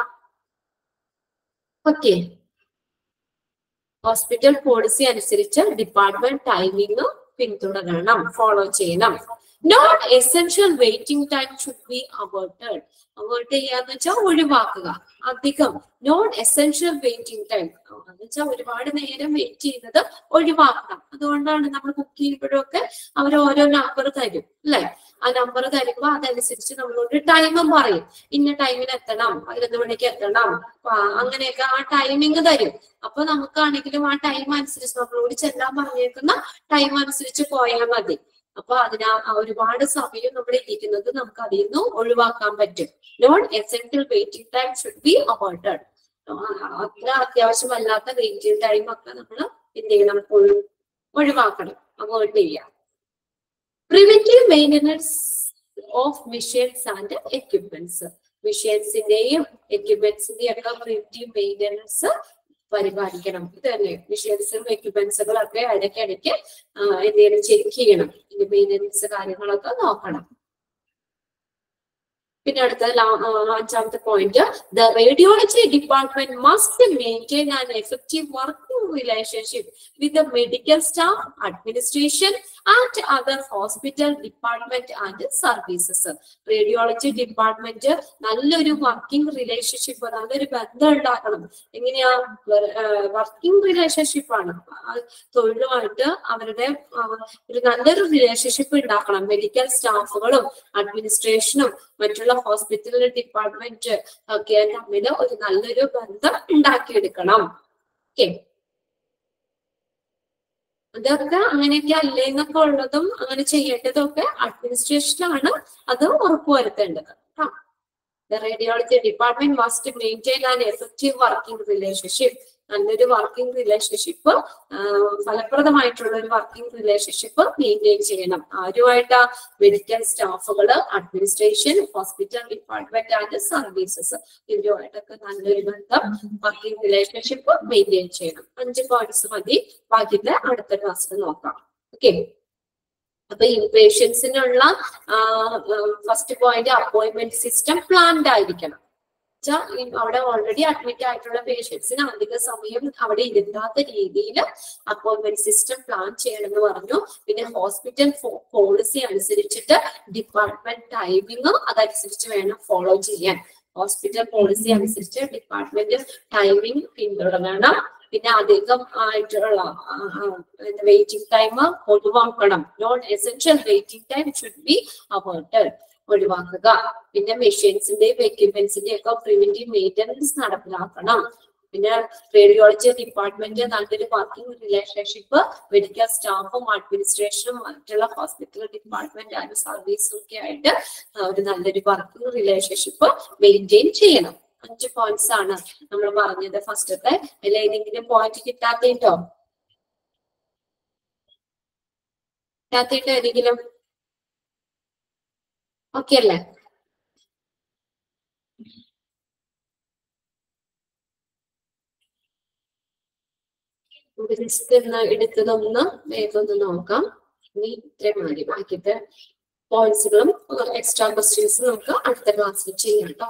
[SPEAKER 1] okay hospital policy അനുസരിച്ച് department timing പിന്തുടരണം follow ചെയ്യണം not essential waiting time should be averted avert ചെയ്യാന്ന് വെച്ചാൽ ഒഴിവാക്കുക അധികം നോൺ എസെൻഷ്യൽ വെയിറ്റിംഗ് ടൈം എന്ന് വെച്ചാൽ ഒരുപാട് നേരം വെയിറ്റ് ചെയ്യുന്നത് ഒഴിവാക്കണം അതുകൊണ്ടാണ് നമ്മൾ ബുക്ക് ചെയ്യുമ്പോഴൊക്കെ അവർ ഓരോ നമ്പർ തരും അല്ലെ ആ നമ്പർ തരുമ്പോ അതനുസരിച്ച് നമ്മളോട് ടൈമും പറയും ഇന്ന ടൈമിന് എത്തണം പതിനൊന്ന് മണിക്ക് എത്തണം ആ, അങ്ങനെയൊക്കെ ആ ടൈമിങ് തരും അപ്പൊ നമുക്കാണെങ്കിലും ആ ടൈം അനുസരിച്ച് നമ്മളോട് ചെല്ലാൻ പറഞ്ഞേക്കുന്ന ടൈം അനുസരിച്ച് പോയാൽ മതി അപ്പൊ അതിനാ ആ ഒരുപാട് സമയം നമ്മൾ ഇരിക്കുന്നത് നമുക്ക് അതിൽ നിന്ന് ഒഴിവാക്കാൻ പറ്റും non essential waiting time should be avoided അത്ര അത്യാവശ്യമല്ലാത്ത വെയിറ്റിംഗ് ടൈം ഒക്കെ നമ്മൾ എന്ത് ചെയ്യണം ഒഴി- ഒഴിവാക്കണം അവോയ്ഡ് ചെയ്യാം preventive maintenance of machines and equipments മെഷീൻസിന്റെയും എക്യുപ്മെന്റ്സിന്റെയും ഒക്കെ പ്രിവെന്റീവ് മെയിൻ്റനൻസ് പരിപാലിക്കണം ഇത് തന്നെ മെഷീൻസും എക്യുപ്മെന്റ്സുകളും ഒക്കെ ഇടയ്ക്കിടയ്ക്ക് എന്തെങ്കിലും ചെക്ക് ചെയ്യണം ഇതിന്റെ മെയിൻ്റനൻസ് കാര്യങ്ങളൊക്കെ നോക്കണം പിന്നെ അടുത്ത ലാ- ആ, അഞ്ചാമത്തെ point the radiology department must maintain an effective working relationship with the medical staff administration and other hospital department and services radiology department നല്ലൊരു വർക്കിംഗ് റിലേഷൻഷിപ്പ് നല്ലൊരു ബന്ധം ഉണ്ടാക്കണം എങ്ങനെയാ വർക്കിംഗ് റിലേഷൻഷിപ്പ് ആണ് ആ തൊഴിലുമായിട്ട് അവരുടെ ആ, ഒരു നല്ലൊരു റിലേഷൻഷിപ്പ് ഉണ്ടാക്കണം മെഡിക്കൽ സ്റ്റാഫുകളും അഡ്മിനിസ്ട്രേഷനും മറ്റുള്ള ഹോസ്പിറ്റൽ ഡിപ്പാർട്ട്മെന്റ് ഒക്കെ തമ്മിൽ ഒരു നല്ലൊരു ബന്ധം ഉണ്ടാക്കിയെടുക്കണം ഓക്കെ അതൊക്കെ അങ്ങനെയൊക്കെ അല്ലേ എന്നൊക്കെ ഉള്ളതും അങ്ങനെ ചെയ്യേണ്ടതും ഒക്കെ അഡ്മിനിസ്ട്രേഷനാണ് അത് ഉറപ്പുവരുത്തേണ്ടത് ആ The radiology department must maintain an effective working relationship. നല്ലൊരു വർക്കിംഗ് റിലേഷൻഷിപ്പ് ഫലപ്രദമായിട്ടുള്ള ഒരു വർക്കിംഗ് റിലേഷൻഷിപ്പ് മെയിൻറ്റെയിൻ ചെയ്യണം ആരുമായിട്ട് മെഡിക്കൽ സ്റ്റാഫുകള് administration hospital department and services ഇവരുമായിട്ടൊക്കെ നല്ലൊരു ബന്ധം വർക്കിംഗ് റിലേഷൻഷിപ്പ് മെയിൻറ്റെയിൻ ചെയ്യണം അഞ്ച് പോയിന്റ്സ് മതി ബാക്കിയുടെ അടുത്ത ക്ലാസ്സിൽ നോക്കാം ഓക്കെ അപ്പൊ ഇൻപേഷ്യൻസിനുള്ള first point appointment system planned ആയിരിക്കണം വെച്ചാ ഈ അവിടെ ഓൾറെഡി അഡ്മിറ്റ് ആയിട്ടുള്ള പേഷ്യൻസിന് അധിക സമയം അവിടെ ഇരുത്താത്ത രീതിയിൽ അപ്പോയിന്റ്മെന്റ് സിസ്റ്റം പ്ലാൻ ചെയ്യണമെന്ന് പറഞ്ഞു പിന്നെ ഹോസ്പിറ്റൽ പോളിസി അനുസരിച്ചിട്ട് ഡിപ്പാർട്ട്മെന്റ് ടൈമിങ് അതനുസരിച്ച് വേണം ഫോളോ ചെയ്യാൻ ഹോസ്പിറ്റൽ പോളിസി അനുസരിച്ച് ഡിപ്പാർട്ട്മെന്റ് ടൈമിംഗ് പിന്തുടരണം പിന്നെ അധികം ആയിട്ടുള്ള വെയിറ്റിംഗ് ടൈം ഒഴിവാക്കണം non essential waiting time should be avoided ഒഴിവാക്കുക പിന്നെ മെഷീൻസിന്റെയും എക്യുപ്മെന്റ്സിന്റെയും ഒക്കെ പ്രിവെന്റീവ് മെയിൻ്റനൻസ് നടപ്പിലാക്കണം പിന്നെ റേഡിയോളജി ഡിപ്പാർട്ട്മെന്റ് നല്ലൊരു വർക്കിംഗ് റിലേഷൻഷിപ്പ് മെഡിക്കൽ സ്റ്റാഫും അഡ്മിനിസ്ട്രേഷനും മറ്റുള്ള ഹോസ്പിറ്റൽ ഡിപ്പാർട്ട്മെന്റ് ആൻഡ് സർവീസും ഒക്കെ ആയിട്ട് ആ, ഒരു നല്ലൊരു വർക്കിംഗ് റിലേഷൻഷിപ്പ് മെയിൻറ്റെയിൻ ചെയ്യണം അഞ്ച് പോയിന്റ്സ് ആണ് നമ്മൾ പറഞ്ഞത് ഫസ്റ്റത്തെ അതിൽ ഏതെങ്കിലും പോയിന്റ് കിട്ടാത്തോ കിട്ടാത്തോ ഏതെങ്കിലും ഓക്കെ അല്ലേ നമുക്ക് ജസ്റ്റ് ഒന്ന് എടുത്തതൊന്ന് വേഗം ഒന്ന് നോക്കാം ഇനി ഇത്രയും മതി ബാക്കിത്തെ പോയിന്റ്സുകളും എക്സ്ട്രാ ക്വസ്റ്റ്യൻസ് നമുക്ക് അടുത്ത ക്ലാസ്സിൽ ചെയ്യാം കേട്ടോ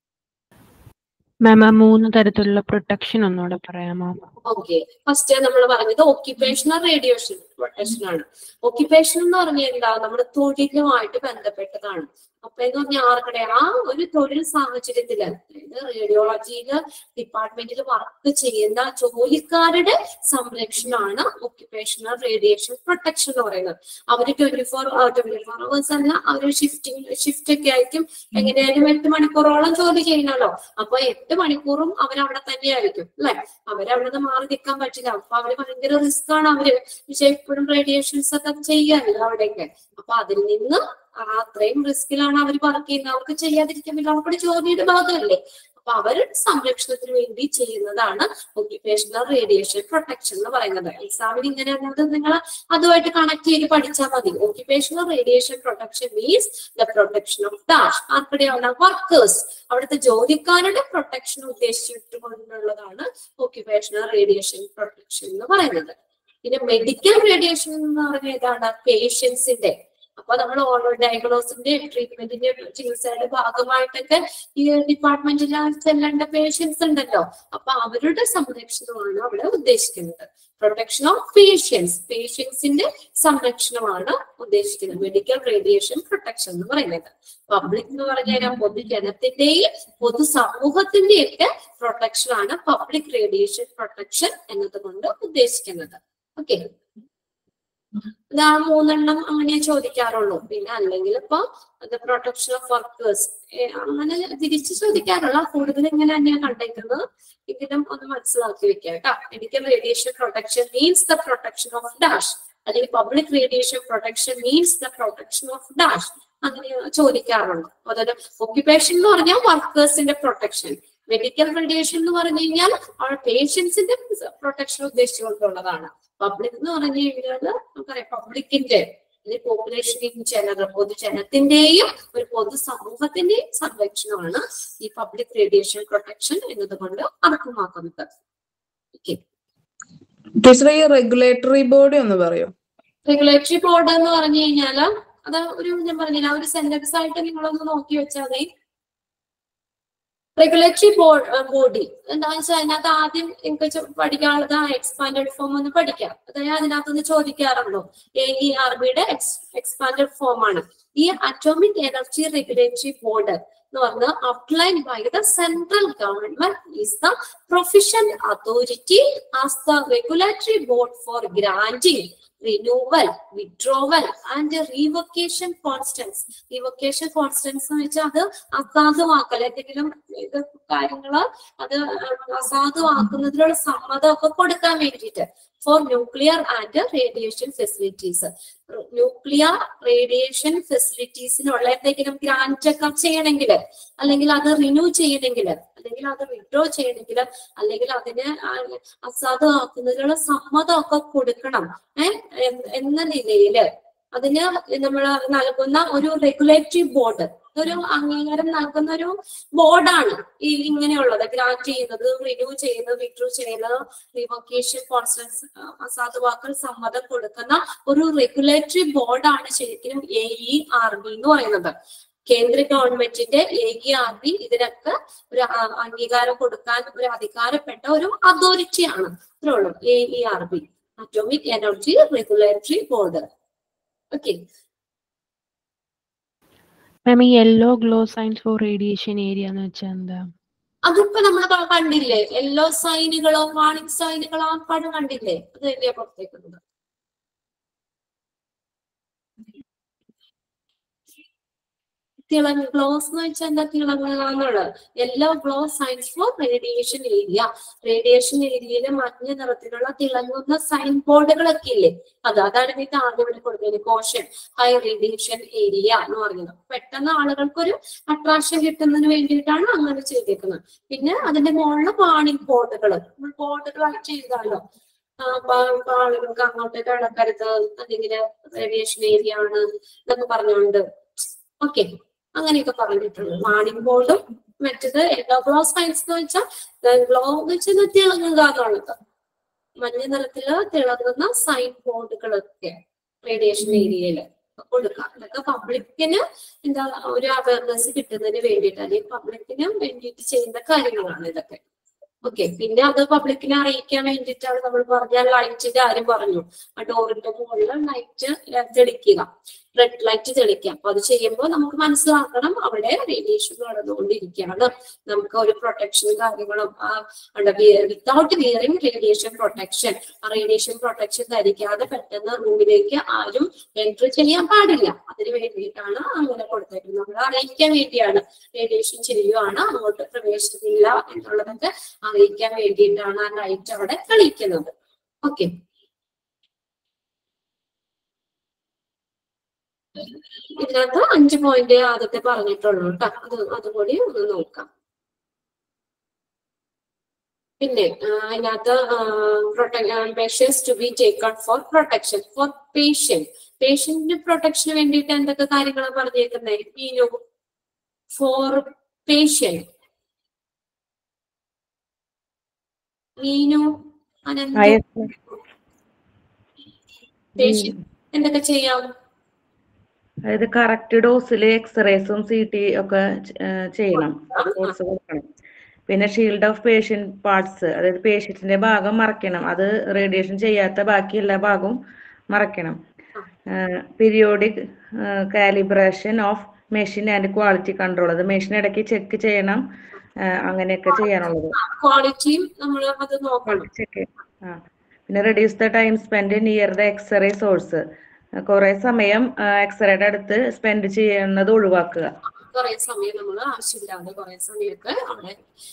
[SPEAKER 2] മാം ആ മൂന്ന് തരത്തിലുള്ള പ്രൊട്ടക്ഷൻ ഒന്നുകൂടെ പറയാമോ
[SPEAKER 1] ഓക്കെ ഫസ്റ്റ് നമ്മൾ പറഞ്ഞത് ഓക്യുപേഷണൽ റേഡിയേഷൻ പ്രൊട്ടക്ഷൻ ആണ് ഓക്യുപേഷൻ എന്ന് പറഞ്ഞാൽ എന്താ നമ്മുടെ തൊഴിലുമായിട്ട് ബന്ധപ്പെട്ടതാണ് അപ്പൊ എന്ന് പറഞ്ഞാൽ ആർക്കടെ ആ ഒരു തൊഴിൽ സാഹചര്യത്തില് അതായത് റേഡിയോളജിയില് ഡിപ്പാർട്ട്മെന്റിൽ വർക്ക് ചെയ്യുന്ന ജോലിക്കാരുടെ സംരക്ഷണമാണ് ഓക്യുപേഷണൽ റേഡിയേഷൻ പ്രൊട്ടക്ഷൻ എന്ന് പറയുന്നത് അവര് twenty four twenty four hours അല്ല അവര് ഷിഫ്റ്റിംഗ് ഷിഫ്റ്റ് ഒക്കെ ആയിരിക്കും എങ്ങനെയായാലും എട്ട് മണിക്കൂറോളം ജോലി ചെയ്യണല്ലോ അപ്പൊ എട്ട് മണിക്കൂറും അവരവിടെ തന്നെ ആയിരിക്കും അല്ലെ അവരവിടെ നിന്ന് മാറി നിൽക്കാൻ പറ്റില്ല അപ്പൊ അവര് ഭയങ്കര റിസ്ക് ആണ് അവര് പക്ഷെ എപ്പോഴും റേഡിയേഷൻസ് ഒക്കെ ചെയ്യാറില്ല അവിടെയൊക്കെ അപ്പൊ അതിൽ നിന്ന് ആ അത്രയും റിസ്കിലാണ് അവർ വർക്ക് ചെയ്യുന്നത് അവർക്ക് ചെയ്യാതിരിക്കാൻ പറ്റില്ല അവരുടെ ജോലിയുടെ ഭാഗമല്ലേ അപ്പൊ അവരുടെ സംരക്ഷണത്തിന് വേണ്ടി ചെയ്യുന്നതാണ് ഒക്യുപേഷണൽ റേഡിയേഷൻ പ്രൊട്ടക്ഷൻ എന്ന് പറയുന്നത് എക്സാമിന് ഇങ്ങനെ വരുന്നത് നിങ്ങൾ അതുമായിട്ട് കണക്ട് ചെയ്ത് പഠിച്ചാൽ മതി occupational radiation protection means the protection of dash ആർക്കടെയാണ് വർക്കേഴ്സ് അവിടുത്തെ ജോലിക്കാരുടെ പ്രൊട്ടക്ഷൻ ഉദ്ദേശിച്ചിട്ടുകൊണ്ടുള്ളതാണ് ഒക്യുപേഷണൽ റേഡിയേഷൻ പ്രൊട്ടക്ഷൻ എന്ന് പറയുന്നത് പിന്നെ മെഡിക്കൽ റേഡിയേഷൻ എന്ന് പറഞ്ഞാൽ ഏതാണ് പേഷ്യൻസിന്റെ അപ്പൊ നമ്മൾ ഓരോ ഡയഗ്നോസിന്റെ ട്രീറ്റ്മെന്റിന്റെ ചികിത്സയുടെ ഭാഗമായിട്ടൊക്കെ ഈ ഡിപ്പാർട്ട്മെന്റിൽ ചെല്ലേണ്ട പേഷ്യൻസ് ഉണ്ടല്ലോ അപ്പൊ അവരുടെ സംരക്ഷണമാണ് അവിടെ ഉദ്ദേശിക്കുന്നത് പ്രൊട്ടക്ഷൻ ഓഫ് പേഷ്യൻസ് പേഷ്യൻസിന്റെ സംരക്ഷണമാണ് ഉദ്ദേശിക്കുന്നത് മെഡിക്കൽ റേഡിയേഷൻ പ്രൊട്ടക്ഷൻ എന്ന് പറയുന്നത് പബ്ലിക് എന്ന് പറഞ്ഞാൽ പൊതുജനത്തിന്റെയും പൊതു സമൂഹത്തിന്റെയൊക്കെ പ്രൊട്ടക്ഷൻ ആണ് പബ്ലിക് റേഡിയേഷൻ പ്രൊട്ടക്ഷൻ എന്നതുകൊണ്ട് ഉദ്ദേശിക്കുന്നത് ഓക്കെ ഇത് ആ മൂന്നെണ്ണം അങ്ങനെ ചോദിക്കാറുള്ളൂ പിന്നെ അല്ലെങ്കിൽ ഇപ്പൊ പ്രൊട്ടക്ഷൻ ഓഫ് വർക്കേഴ്സ് അങ്ങനെ തിരിച്ച് ചോദിക്കാറുള്ള കൂടുതൽ ഇങ്ങനെ തന്നെയാണ് കണ്ടേക്കുന്നത് എങ്കിലും ഒന്ന് മനസ്സിലാക്കി വെക്കാം കേട്ടോ medical radiation protection means the protection of dash അല്ലെങ്കിൽ public radiation protection means the protection of dash അങ്ങനെ ചോദിക്കാറുണ്ട് അതായത് ഒക്യുപേഷൻ എന്ന് പറഞ്ഞാൽ വർക്കേഴ്സിന്റെ പ്രൊട്ടക്ഷൻ മെഡിക്കൽ റേഡിയേഷൻ എന്ന് പറഞ്ഞു കഴിഞ്ഞാൽ our പേഷ്യൻസിന്റെ പ്രൊട്ടക്ഷൻ ഉദ്ദേശിച്ചുകൊണ്ടുള്ളതാണ് പബ്ലിക് എന്ന് പറഞ്ഞു കഴിഞ്ഞാൽ നമുക്കറിയാം പബ്ലിക്കിന്റെ അല്ലെങ്കിൽ പോപ്പുലേഷൻ ഇൻ ജനറൽ പൊതുജനത്തിന്റെയും ഒരു പൊതു സമൂഹത്തിന്റെയും സംരക്ഷണമാണ് ഈ പബ്ലിക് റേഡിയേഷൻ പ്രൊട്ടക്ഷൻ എന്നതുകൊണ്ട് അർത്ഥമാക്കുന്നത് ഓക്കെ
[SPEAKER 3] ടീച്ചർ ഈ റെഗുലേറ്ററി ബോഡി ഒന്ന് പറയോ
[SPEAKER 1] റെഗുലേറ്ററി ബോർഡ് എന്ന് പറഞ്ഞു കഴിഞ്ഞാല് അത് ഒരു ഞാൻ പറഞ്ഞില്ല ആ ഒരു സെന്റൻസ് ആയിട്ട് നിങ്ങളൊന്ന് നോക്കി വെച്ചാൽ മതി റെഗുലേറ്ററി ബോഡി എന്താണെന്ന് വെച്ചാൽ അതിനകത്ത് ആദ്യം നിങ്ങൾക്ക് പഠിക്കാനുള്ളത് ആ എക്സ്പാൻഡഡ് ഫോം ഒന്ന് പഠിക്കാം അതായത് അതിനകത്ത് നിന്ന് ചോദിക്കാറുണ്ടോ എ ഇ ആർ ബിയുടെ എക്സ്പാൻഡഡ് ഫോം ആണ് ഈ അറ്റോമിക് എനർജി റെഗുലേറ്ററി ബോർഡ് എന്ന് പറഞ്ഞാൽ outline by the central government is the profession authority as the regulatory board for granting renewal withdrawal and revocation consents revocation consents എന്ന് വെച്ചാൽ അത് അസാധുവാക്കൽ എന്തെങ്കിലും ഇത് കാര്യങ്ങള് അത് അസാധുവാക്കുന്നതിനുള്ള സമ്മതമൊക്കെ കൊടുക്കാൻ വേണ്ടിയിട്ട് for nuclear and radiation facilities nuclear radiation ഫെസിലിറ്റീസിനുള്ള എന്തെങ്കിലും ഗ്രാന്റ് ഒക്കെ ചെയ്യണമെങ്കിൽ അല്ലെങ്കിൽ അത് റിന്യൂ ചെയ്യണമെങ്കിൽ അല്ലെങ്കിൽ അത് വിഡ്രോ ചെയ്യണമെങ്കിൽ അല്ലെങ്കിൽ അതിനെ ആ, അസാധുവാക്കുന്നതിനുള്ള സമ്മതമൊക്കെ കൊടുക്കണം ഏഹ് എന്ന നിലയില് അതിന് നമ്മൾ നൽകുന്ന ഒരു റെഗുലേറ്ററി ബോർഡ് ഒരു അംഗീകാരം നൽകുന്ന ഒരു ബോർഡാണ് ഈ ഇങ്ങനെയുള്ളത് ഗ്രാന്റ് ചെയ്യുന്നത് റിന്യൂ ചെയ്യുന്നത് വിഡ്രോ ചെയ്യുന്നത് റിവൊക്കേഷൻ കോൺസ്റ്റൻസ് അസാധുവാക്കൽ സമ്മതം കൊടുക്കുന്ന ഒരു റെഗുലേറ്ററി ബോർഡാണ് ശരിക്കും എ ഇ ആർ ബി എന്ന് പറയുന്നത് കേന്ദ്ര ഗവൺമെന്റിന്റെ എ ഇ ആർ ബി ഇതിനൊക്കെ ഒരു അ- അംഗീകാരം കൊടുക്കാൻ ഒരു അധികാരപ്പെട്ട ഒരു അതോറിറ്റിയാണ് ഇത്രേ ഉള്ളൂ A E R B atomic energy regulatory board okay
[SPEAKER 2] ma'am ഈ yellow glow signs for radiation area എന്ന് വെച്ചാൽ എന്താ
[SPEAKER 1] അതിപ്പോ നമ്മൾ കണ്ടില്ലേ യെല്ലോ സൈനുകളോ വാണിംഗ് സൈനുകളോ ആ പടം കണ്ടില്ലേ അത് തന്നെയാ പുറത്തേക്കുന്നത് തിളങ്ങ് ഗ്ലോസ് എന്ന് വെച്ചാൽ എന്താ തിളങ്ങുക എന്നുള്ളത് yellow glow signs for radiation area radiation ഏരിയയിൽ മഞ്ഞ നിറത്തിലുള്ള തിളങ്ങുന്ന സൈൻ ബോർഡുകളൊക്കെ ഇല്ലേ അത് അതാണ് എനിക്ക് ആദ്യം ഇവിടെ കൊടുത്തത് കോഷൻ ഹൈ റേഡിയേഷൻ ഏരിയ എന്ന് പറയുന്നത് പെട്ടെന്ന് ആളുകൾക്കൊരു അട്രാക്ഷൻ കിട്ടുന്നതിന് വേണ്ടിയിട്ടാണ് അങ്ങനെ ചെയ്തേക്കുന്നത് പിന്നെ അതിന്റെ മുകളിൽ വാണിംഗ് ബോർഡുകൾ ബോർഡുകളായിട്ട് എഴുതാമല്ലോ ആ, പ- പ ആളുകൾക്ക് അങ്ങോട്ടേക്ക് കടക്കരുത് അല്ലെങ്കിൽ റേഡിയേഷൻ ഏരിയ ആണ് എന്നൊക്കെ പറഞ്ഞുകൊണ്ട് ഓക്കെ അങ്ങനെയൊക്കെ പറഞ്ഞിട്ടുണ്ട് വാണിംഗ് ബോർഡും മറ്റത് യെല്ലോ ഗ്ലോ സയൻസ് എന്ന് വെച്ചാൽ ഗ്ലോ എന്ന് വെച്ചാൽ തിളങ്ങുക എന്നുള്ളത് മഞ്ഞ നിറത്തില് തിളങ്ങുന്ന സൈൻ ബോർഡുകളൊക്കെ റേഡിയേഷൻ ഏരിയയില് കൊടുക്കാം ഇതൊക്കെ പബ്ലിക്കിന് എന്താ ഒരു അവയർനെസ് കിട്ടുന്നതിന് വേണ്ടിയിട്ട് അല്ലെങ്കിൽ പബ്ലിക്കിന് വേണ്ടിയിട്ട് ചെയ്യുന്ന കാര്യങ്ങളാണ് ഇതൊക്കെ ഓക്കെ പിന്നെ അത് പബ്ലിക്കിനെ അറിയിക്കാൻ വേണ്ടിയിട്ടാണ് നമ്മൾ പറഞ്ഞ ലൈറ്റിന്റെ കാര്യം പറഞ്ഞു ആ ഡോറിന്റെ മുകളിൽ ലൈറ്റ് തെളിക്കുക റെഡ് ലൈറ്റ് തെളിക്കുക അപ്പൊ അത് ചെയ്യുമ്പോൾ നമുക്ക് മനസ്സിലാക്കണം അവിടെ റേഡിയേഷൻ നടന്നുകൊണ്ടിരിക്കുകയാണ് നമുക്ക് ഒരു പ്രൊട്ടക്ഷനും കാര്യങ്ങളും വിത്തൗട്ട് വിയറിംഗ് റേഡിയേഷൻ പ്രൊട്ടക്ഷൻ ആ റേഡിയേഷൻ പ്രൊട്ടക്ഷൻ ധരിക്കാതെ പെട്ടെന്ന് റൂമിലേക്ക് ആരും എൻട്രി ചെയ്യാൻ പാടില്ല അതിന് വേണ്ടിയിട്ടാണ് അങ്ങനെ കൊടുത്തേക്കുന്നത് നമ്മൾ അറിയിക്കാൻ വേണ്ടിയാണ് റേഡിയേഷൻ ചെയ്യുകയാണ് അങ്ങോട്ട് പ്രവേശനമില്ല എന്നുള്ളതൊക്കെ അറിയിക്കാൻ വേണ്ടിയിട്ടാണ് ആ ലൈറ്റ് അവിടെ തെളിയിക്കുന്നത് ഓക്കെ ഇതിനകത്ത് അഞ്ച് പോയിന്റ് ആദ്യത്തെ പറഞ്ഞിട്ടുള്ളൂ കേട്ടോ അത് അതുകൂടി ഒന്ന് നോക്കാം പിന്നെ ആ, അതിനകത്ത് measures to be taken for protection for patient പേഷ്യന്റിന് പ്രൊട്ടക്ഷന് വേണ്ടിയിട്ട് എന്തൊക്കെ കാര്യങ്ങളാണ് പറഞ്ഞേക്കുന്നത് Meenu for patient Meenu Anant patient എന്തൊക്കെ ചെയ്യാം
[SPEAKER 4] അതായത് കറക്റ്റ് ഡോസിൽ എക്സ്റേസും സി ടി ഒക്കെ ചെ- ഏഹ് ചെയ്യണം റിപ്പോർട്ട്സ് കൊടുക്കണം പിന്നെ ഷീൽഡ് ഓഫ് പേഷ്യൻ പാർട്സ് അതായത് പേഷ്യന്റിന്റെ ഭാഗം മറയ്ക്കണം അത് റേഡിയേഷൻ ചെയ്യാത്ത ബാക്കി എല്ലാ ഭാഗവും മറയ്ക്കണം periodic calibration of machine and quality control അത് മെഷീൻ ഇടയ്ക്ക് ചെക്ക് ചെയ്യണം ഏഹ് അങ്ങനെയൊക്കെ ചെയ്യാനുള്ളത്
[SPEAKER 1] ക്വാളിറ്റിയും നമ്മൾ അത് നോക്കണം
[SPEAKER 4] ചെക്ക് ആ പിന്നെ reduce the time spend near the x-ray source കുറെ സമയം എക്സ്റേയുടെ അടുത്ത് സ്പെൻഡ് ചെയ്യുന്നത് ഒഴിവാക്കുക
[SPEAKER 1] കുറെ സമയം നമ്മൾ ആവശ്യമില്ലാതെ കുറെ സമയമൊക്കെ അവിടെ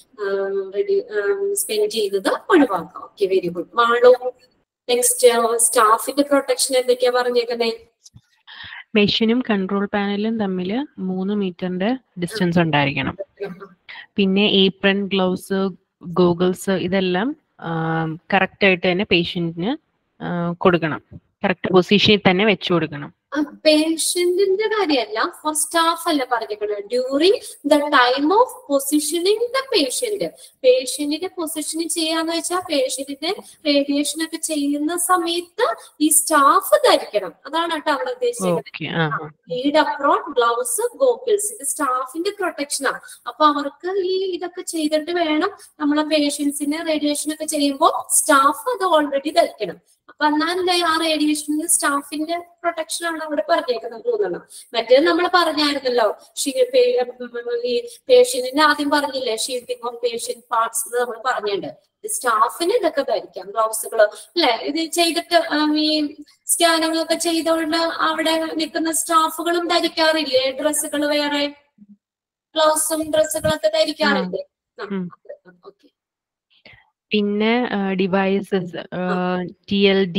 [SPEAKER 1] റെഡി സ്പെൻഡ് ചെയ്യുന്നത് ഒഴിവാക്കാം okay very good Malu next സ്റ്റാഫിന്റെ പ്രൊട്ടക്ഷൻ എന്തൊക്കെയാ പറഞ്ഞേക്കുന്നേ
[SPEAKER 2] മെഷീനും കൺട്രോൾ പാനലും തമ്മിൽ മൂന്ന് മീറ്ററിന്റെ ഡിസ്റ്റൻസ് ഉണ്ടായിരിക്കണം പിന്നെ ഏപ്രൺ ഗ്ലൗസ് ഗോഗിൾസ് ഇതെല്ലാം കറക്റ്റ് ആയിട്ട് തന്നെ പേഷ്യന്റിന് കൊടുക്കണം കറക്റ്റ് പൊസിഷനിൽ തന്നെ വെച്ചു കൊടുക്കണം
[SPEAKER 1] പേഷ്യന്റിന്റെ കാര്യമല്ല ഫോർ സ്റ്റാഫ് അല്ല പറഞ്ഞിരിക്കുന്നത് during the time of positioning the patient പേഷ്യന്റിന്റെ പൊസിഷനിങ് ചെയ്യാന്ന് വെച്ചാൽ പേഷ്യന്റിന്റെ റേഡിയേഷൻ ഒക്കെ ചെയ്യുന്ന സമയത്ത് ഈ സ്റ്റാഫ് ധരിക്കണം അതാണ് കേട്ടോ അവിടെ ഉദ്ദേശിക്കുന്നത്
[SPEAKER 2] ഓക്കെ ആ ആ.
[SPEAKER 1] ലീഡ് അപ്രോൺ ഗ്ലൗസ് ഗോഗിൾസ് ഇത് സ്റ്റാഫിന്റെ പ്രൊട്ടക്ഷനാണ് അപ്പൊ അവർക്ക് ഈ ഇതൊക്കെ ചെയ്തിട്ട് വേണം നമ്മളെ പേഷ്യൻസിന് റേഡിയേഷൻ ഒക്കെ ചെയ്യുമ്പോൾ സ്റ്റാഫ് അത് ഓൾറെഡി ധരിക്കണം അപ്പൊ എന്നാലല്ലേ ആ റേഡിയേഷനിൽ സ്റ്റാഫിന്റെ പ്രൊട്ടക്ഷൻ ആണ് അവിടെ പറഞ്ഞേക്കുന്നത് തോന്നണം മറ്റേത് നമ്മൾ പറഞ്ഞായിരുന്നല്ലോ ഷീ- പേ- ഈ പേഷ്യന്റിന് ആദ്യം പറഞ്ഞില്ലേ ഷീൽഡിംഗ് ഓഫ് പേഷ്യന്റ് പാർട്സ് എന്ന് നമ്മൾ പറഞ്ഞിട്ടുണ്ട് സ്റ്റാഫിന് ഇതൊക്കെ ധരിക്കാം ഗ്ലൗസുകൾ അല്ലെ ഇത് ചെയ്തിട്ട് ഉം, ഈ സ്കാനുകളൊക്കെ ചെയ്തുകൊണ്ട് അവിടെ നിൽക്കുന്ന സ്റ്റാഫുകളും ധരിക്കാറില്ലേ ഡ്രസ്സുകൾ വേറെ ഗ്ലൗസും ഡ്രസ്സുകളൊക്കെ ധരിക്കാറില്ലേ
[SPEAKER 2] ഉം.
[SPEAKER 1] ഓക്കെ
[SPEAKER 2] പിന്നെ devices T L D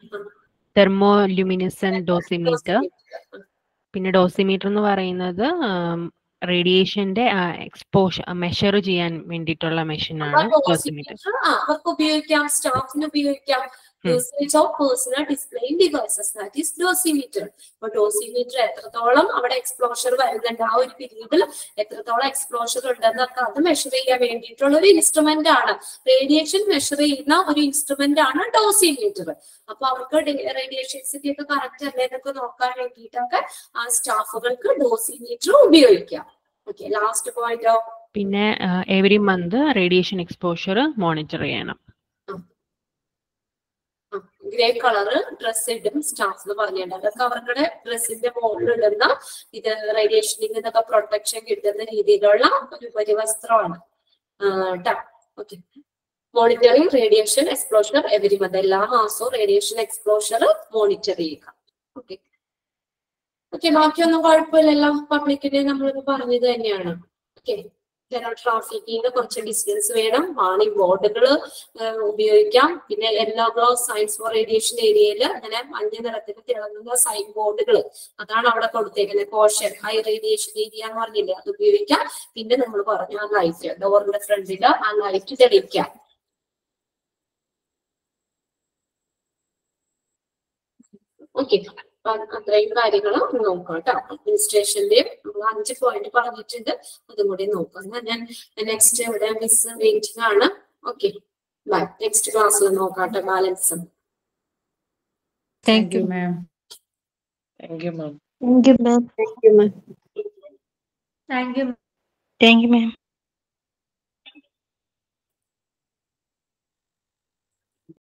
[SPEAKER 2] thermo luminescent dosimeter പിന്നെ ഡോസിമീറ്റർ എന്ന് പറയുന്നത് റേഡിയേഷന്റെ എക്സ്പോഷർ മെഷർ ചെയ്യാൻ വേണ്ടിയിട്ടുള്ള മെഷീനാണ് ഡോസിമീറ്റർ
[SPEAKER 1] ആ അവർക്ക് ഉപയോഗിക്കാം സ്റ്റാഫിന് ഉപയോഗിക്കാം
[SPEAKER 2] ഉം.
[SPEAKER 1] Usage of personal displaying devices that is dosimeter അപ്പൊ ഡോസിമീറ്റർ എത്രത്തോളം അവിടെ എക്സ്പ്ലോഷർ വരുന്നുണ്ട് ആ ഒരു പീരീഡിൽ എത്രത്തോളം എക്സ്പ്ലോഷർ ഉണ്ടെന്നൊക്കെ അത് മെഷർ ചെയ്യാൻ വേണ്ടിയിട്ടുള്ള ഒരു ഇൻസ്ട്രുമെന്റ് ആണ് റേഡിയേഷൻ മെഷർ ചെയ്യുന്ന ഒരു ഇൻസ്ട്രുമെന്റ് ആണ് ഡോസിമീറ്റർ അപ്പൊ അവർക്ക് റേഡിയേഷൻസിന്റെ ഒക്കെ കറക്റ്റ് അല്ലേ എന്നൊക്കെ നോക്കാൻ വേണ്ടിയിട്ടൊക്കെ ആ സ്റ്റാഫുകൾക്ക് ഡോസിമീറ്റർ ഉപയോഗിക്കാം ഓക്കെ ലാസ്റ്റ് പോയിന്റോ
[SPEAKER 2] പിന്നെ every month radiation exposure monitor ചെയ്യണം
[SPEAKER 1] ഗ്രേ കളറ് ഡ്രസ് ഇടും സ്റ്റാഫ് എന്ന് പറഞ്ഞിട്ടുണ്ട് അതൊക്കെ അവരുടെ ഡ്രസ്സിന്റെ മുകളിൽ ഇടുന്ന ഇത് റേഡിയേഷനിൽ നിന്നൊക്കെ പ്രൊട്ടക്ഷൻ കിട്ടുന്ന രീതിയിലുള്ള ഒരു പരിവസ്ത്രമാണ് okay monitoring radiation exposure every month എല്ലാ മാസവും റേഡിയേഷൻ എക്സ്പ്ലോഷർ മോണിറ്റർ ചെയ്യുക ഓക്കെ ഓക്കെ ബാക്കിയൊന്നും കുഴപ്പമില്ലല്ലോ പബ്ലിക്കിന് നമ്മളിപ്പോ പറഞ്ഞത് തന്നെയാണ് ഓക്കെ ജനറൽ ട്രാഫിക്കിന് കുറച്ച് ഡിസ്റ്റൻസ് വേണം വാണിംഗ് ബോർഡുകൾ ഉപയോഗിക്കാം പിന്നെ yellow glow signs for radiation ഏരിയയിൽ അങ്ങനെ മഞ്ഞ നിറത്തിൽ തിളങ്ങുന്ന സൈൻ ബോർഡുകൾ അതാണ് അവിടെ കൊടുത്തേക്കുന്നത് കോഷൻ ഹൈ റേഡിയേഷൻ ഏരിയ എന്ന് പറഞ്ഞില്ലേ അത് ഉപയോഗിക്കാം പിന്നെ നമ്മൾ പറഞ്ഞു ആ ലൈറ്റ് ഡോറിന്റെ ഫ്രണ്ടിൽ ആ ലൈറ്റ് തെളിയിക്കാം ഓക്കെ അത്രയും കാര്യങ്ങൾ നോക്കാം കേട്ടോ അഡ്മിനിസ്ട്രേഷന്റെയും നമ്മൾ അഞ്ച് പോയിന്റ് പറഞ്ഞിട്ടുണ്ട് അതും കൂടി നോക്കാം എന്നാ ഞാൻ നെക്സ്റ്റ് ഇവിടെ മിസ് വെയിറ്റിംഗ് ആണ് ഓക്കെ നെക്സ്റ്റ് ക്ലാസ്സിൽ നോക്കാട്ടെ balance
[SPEAKER 5] Thank you.
[SPEAKER 3] ma'am.
[SPEAKER 6] Thank you, ma'am.
[SPEAKER 5] Thank you, ma'am.
[SPEAKER 7] Thank you, ma'am.
[SPEAKER 5] Thank you.
[SPEAKER 7] Thank you, ma'am.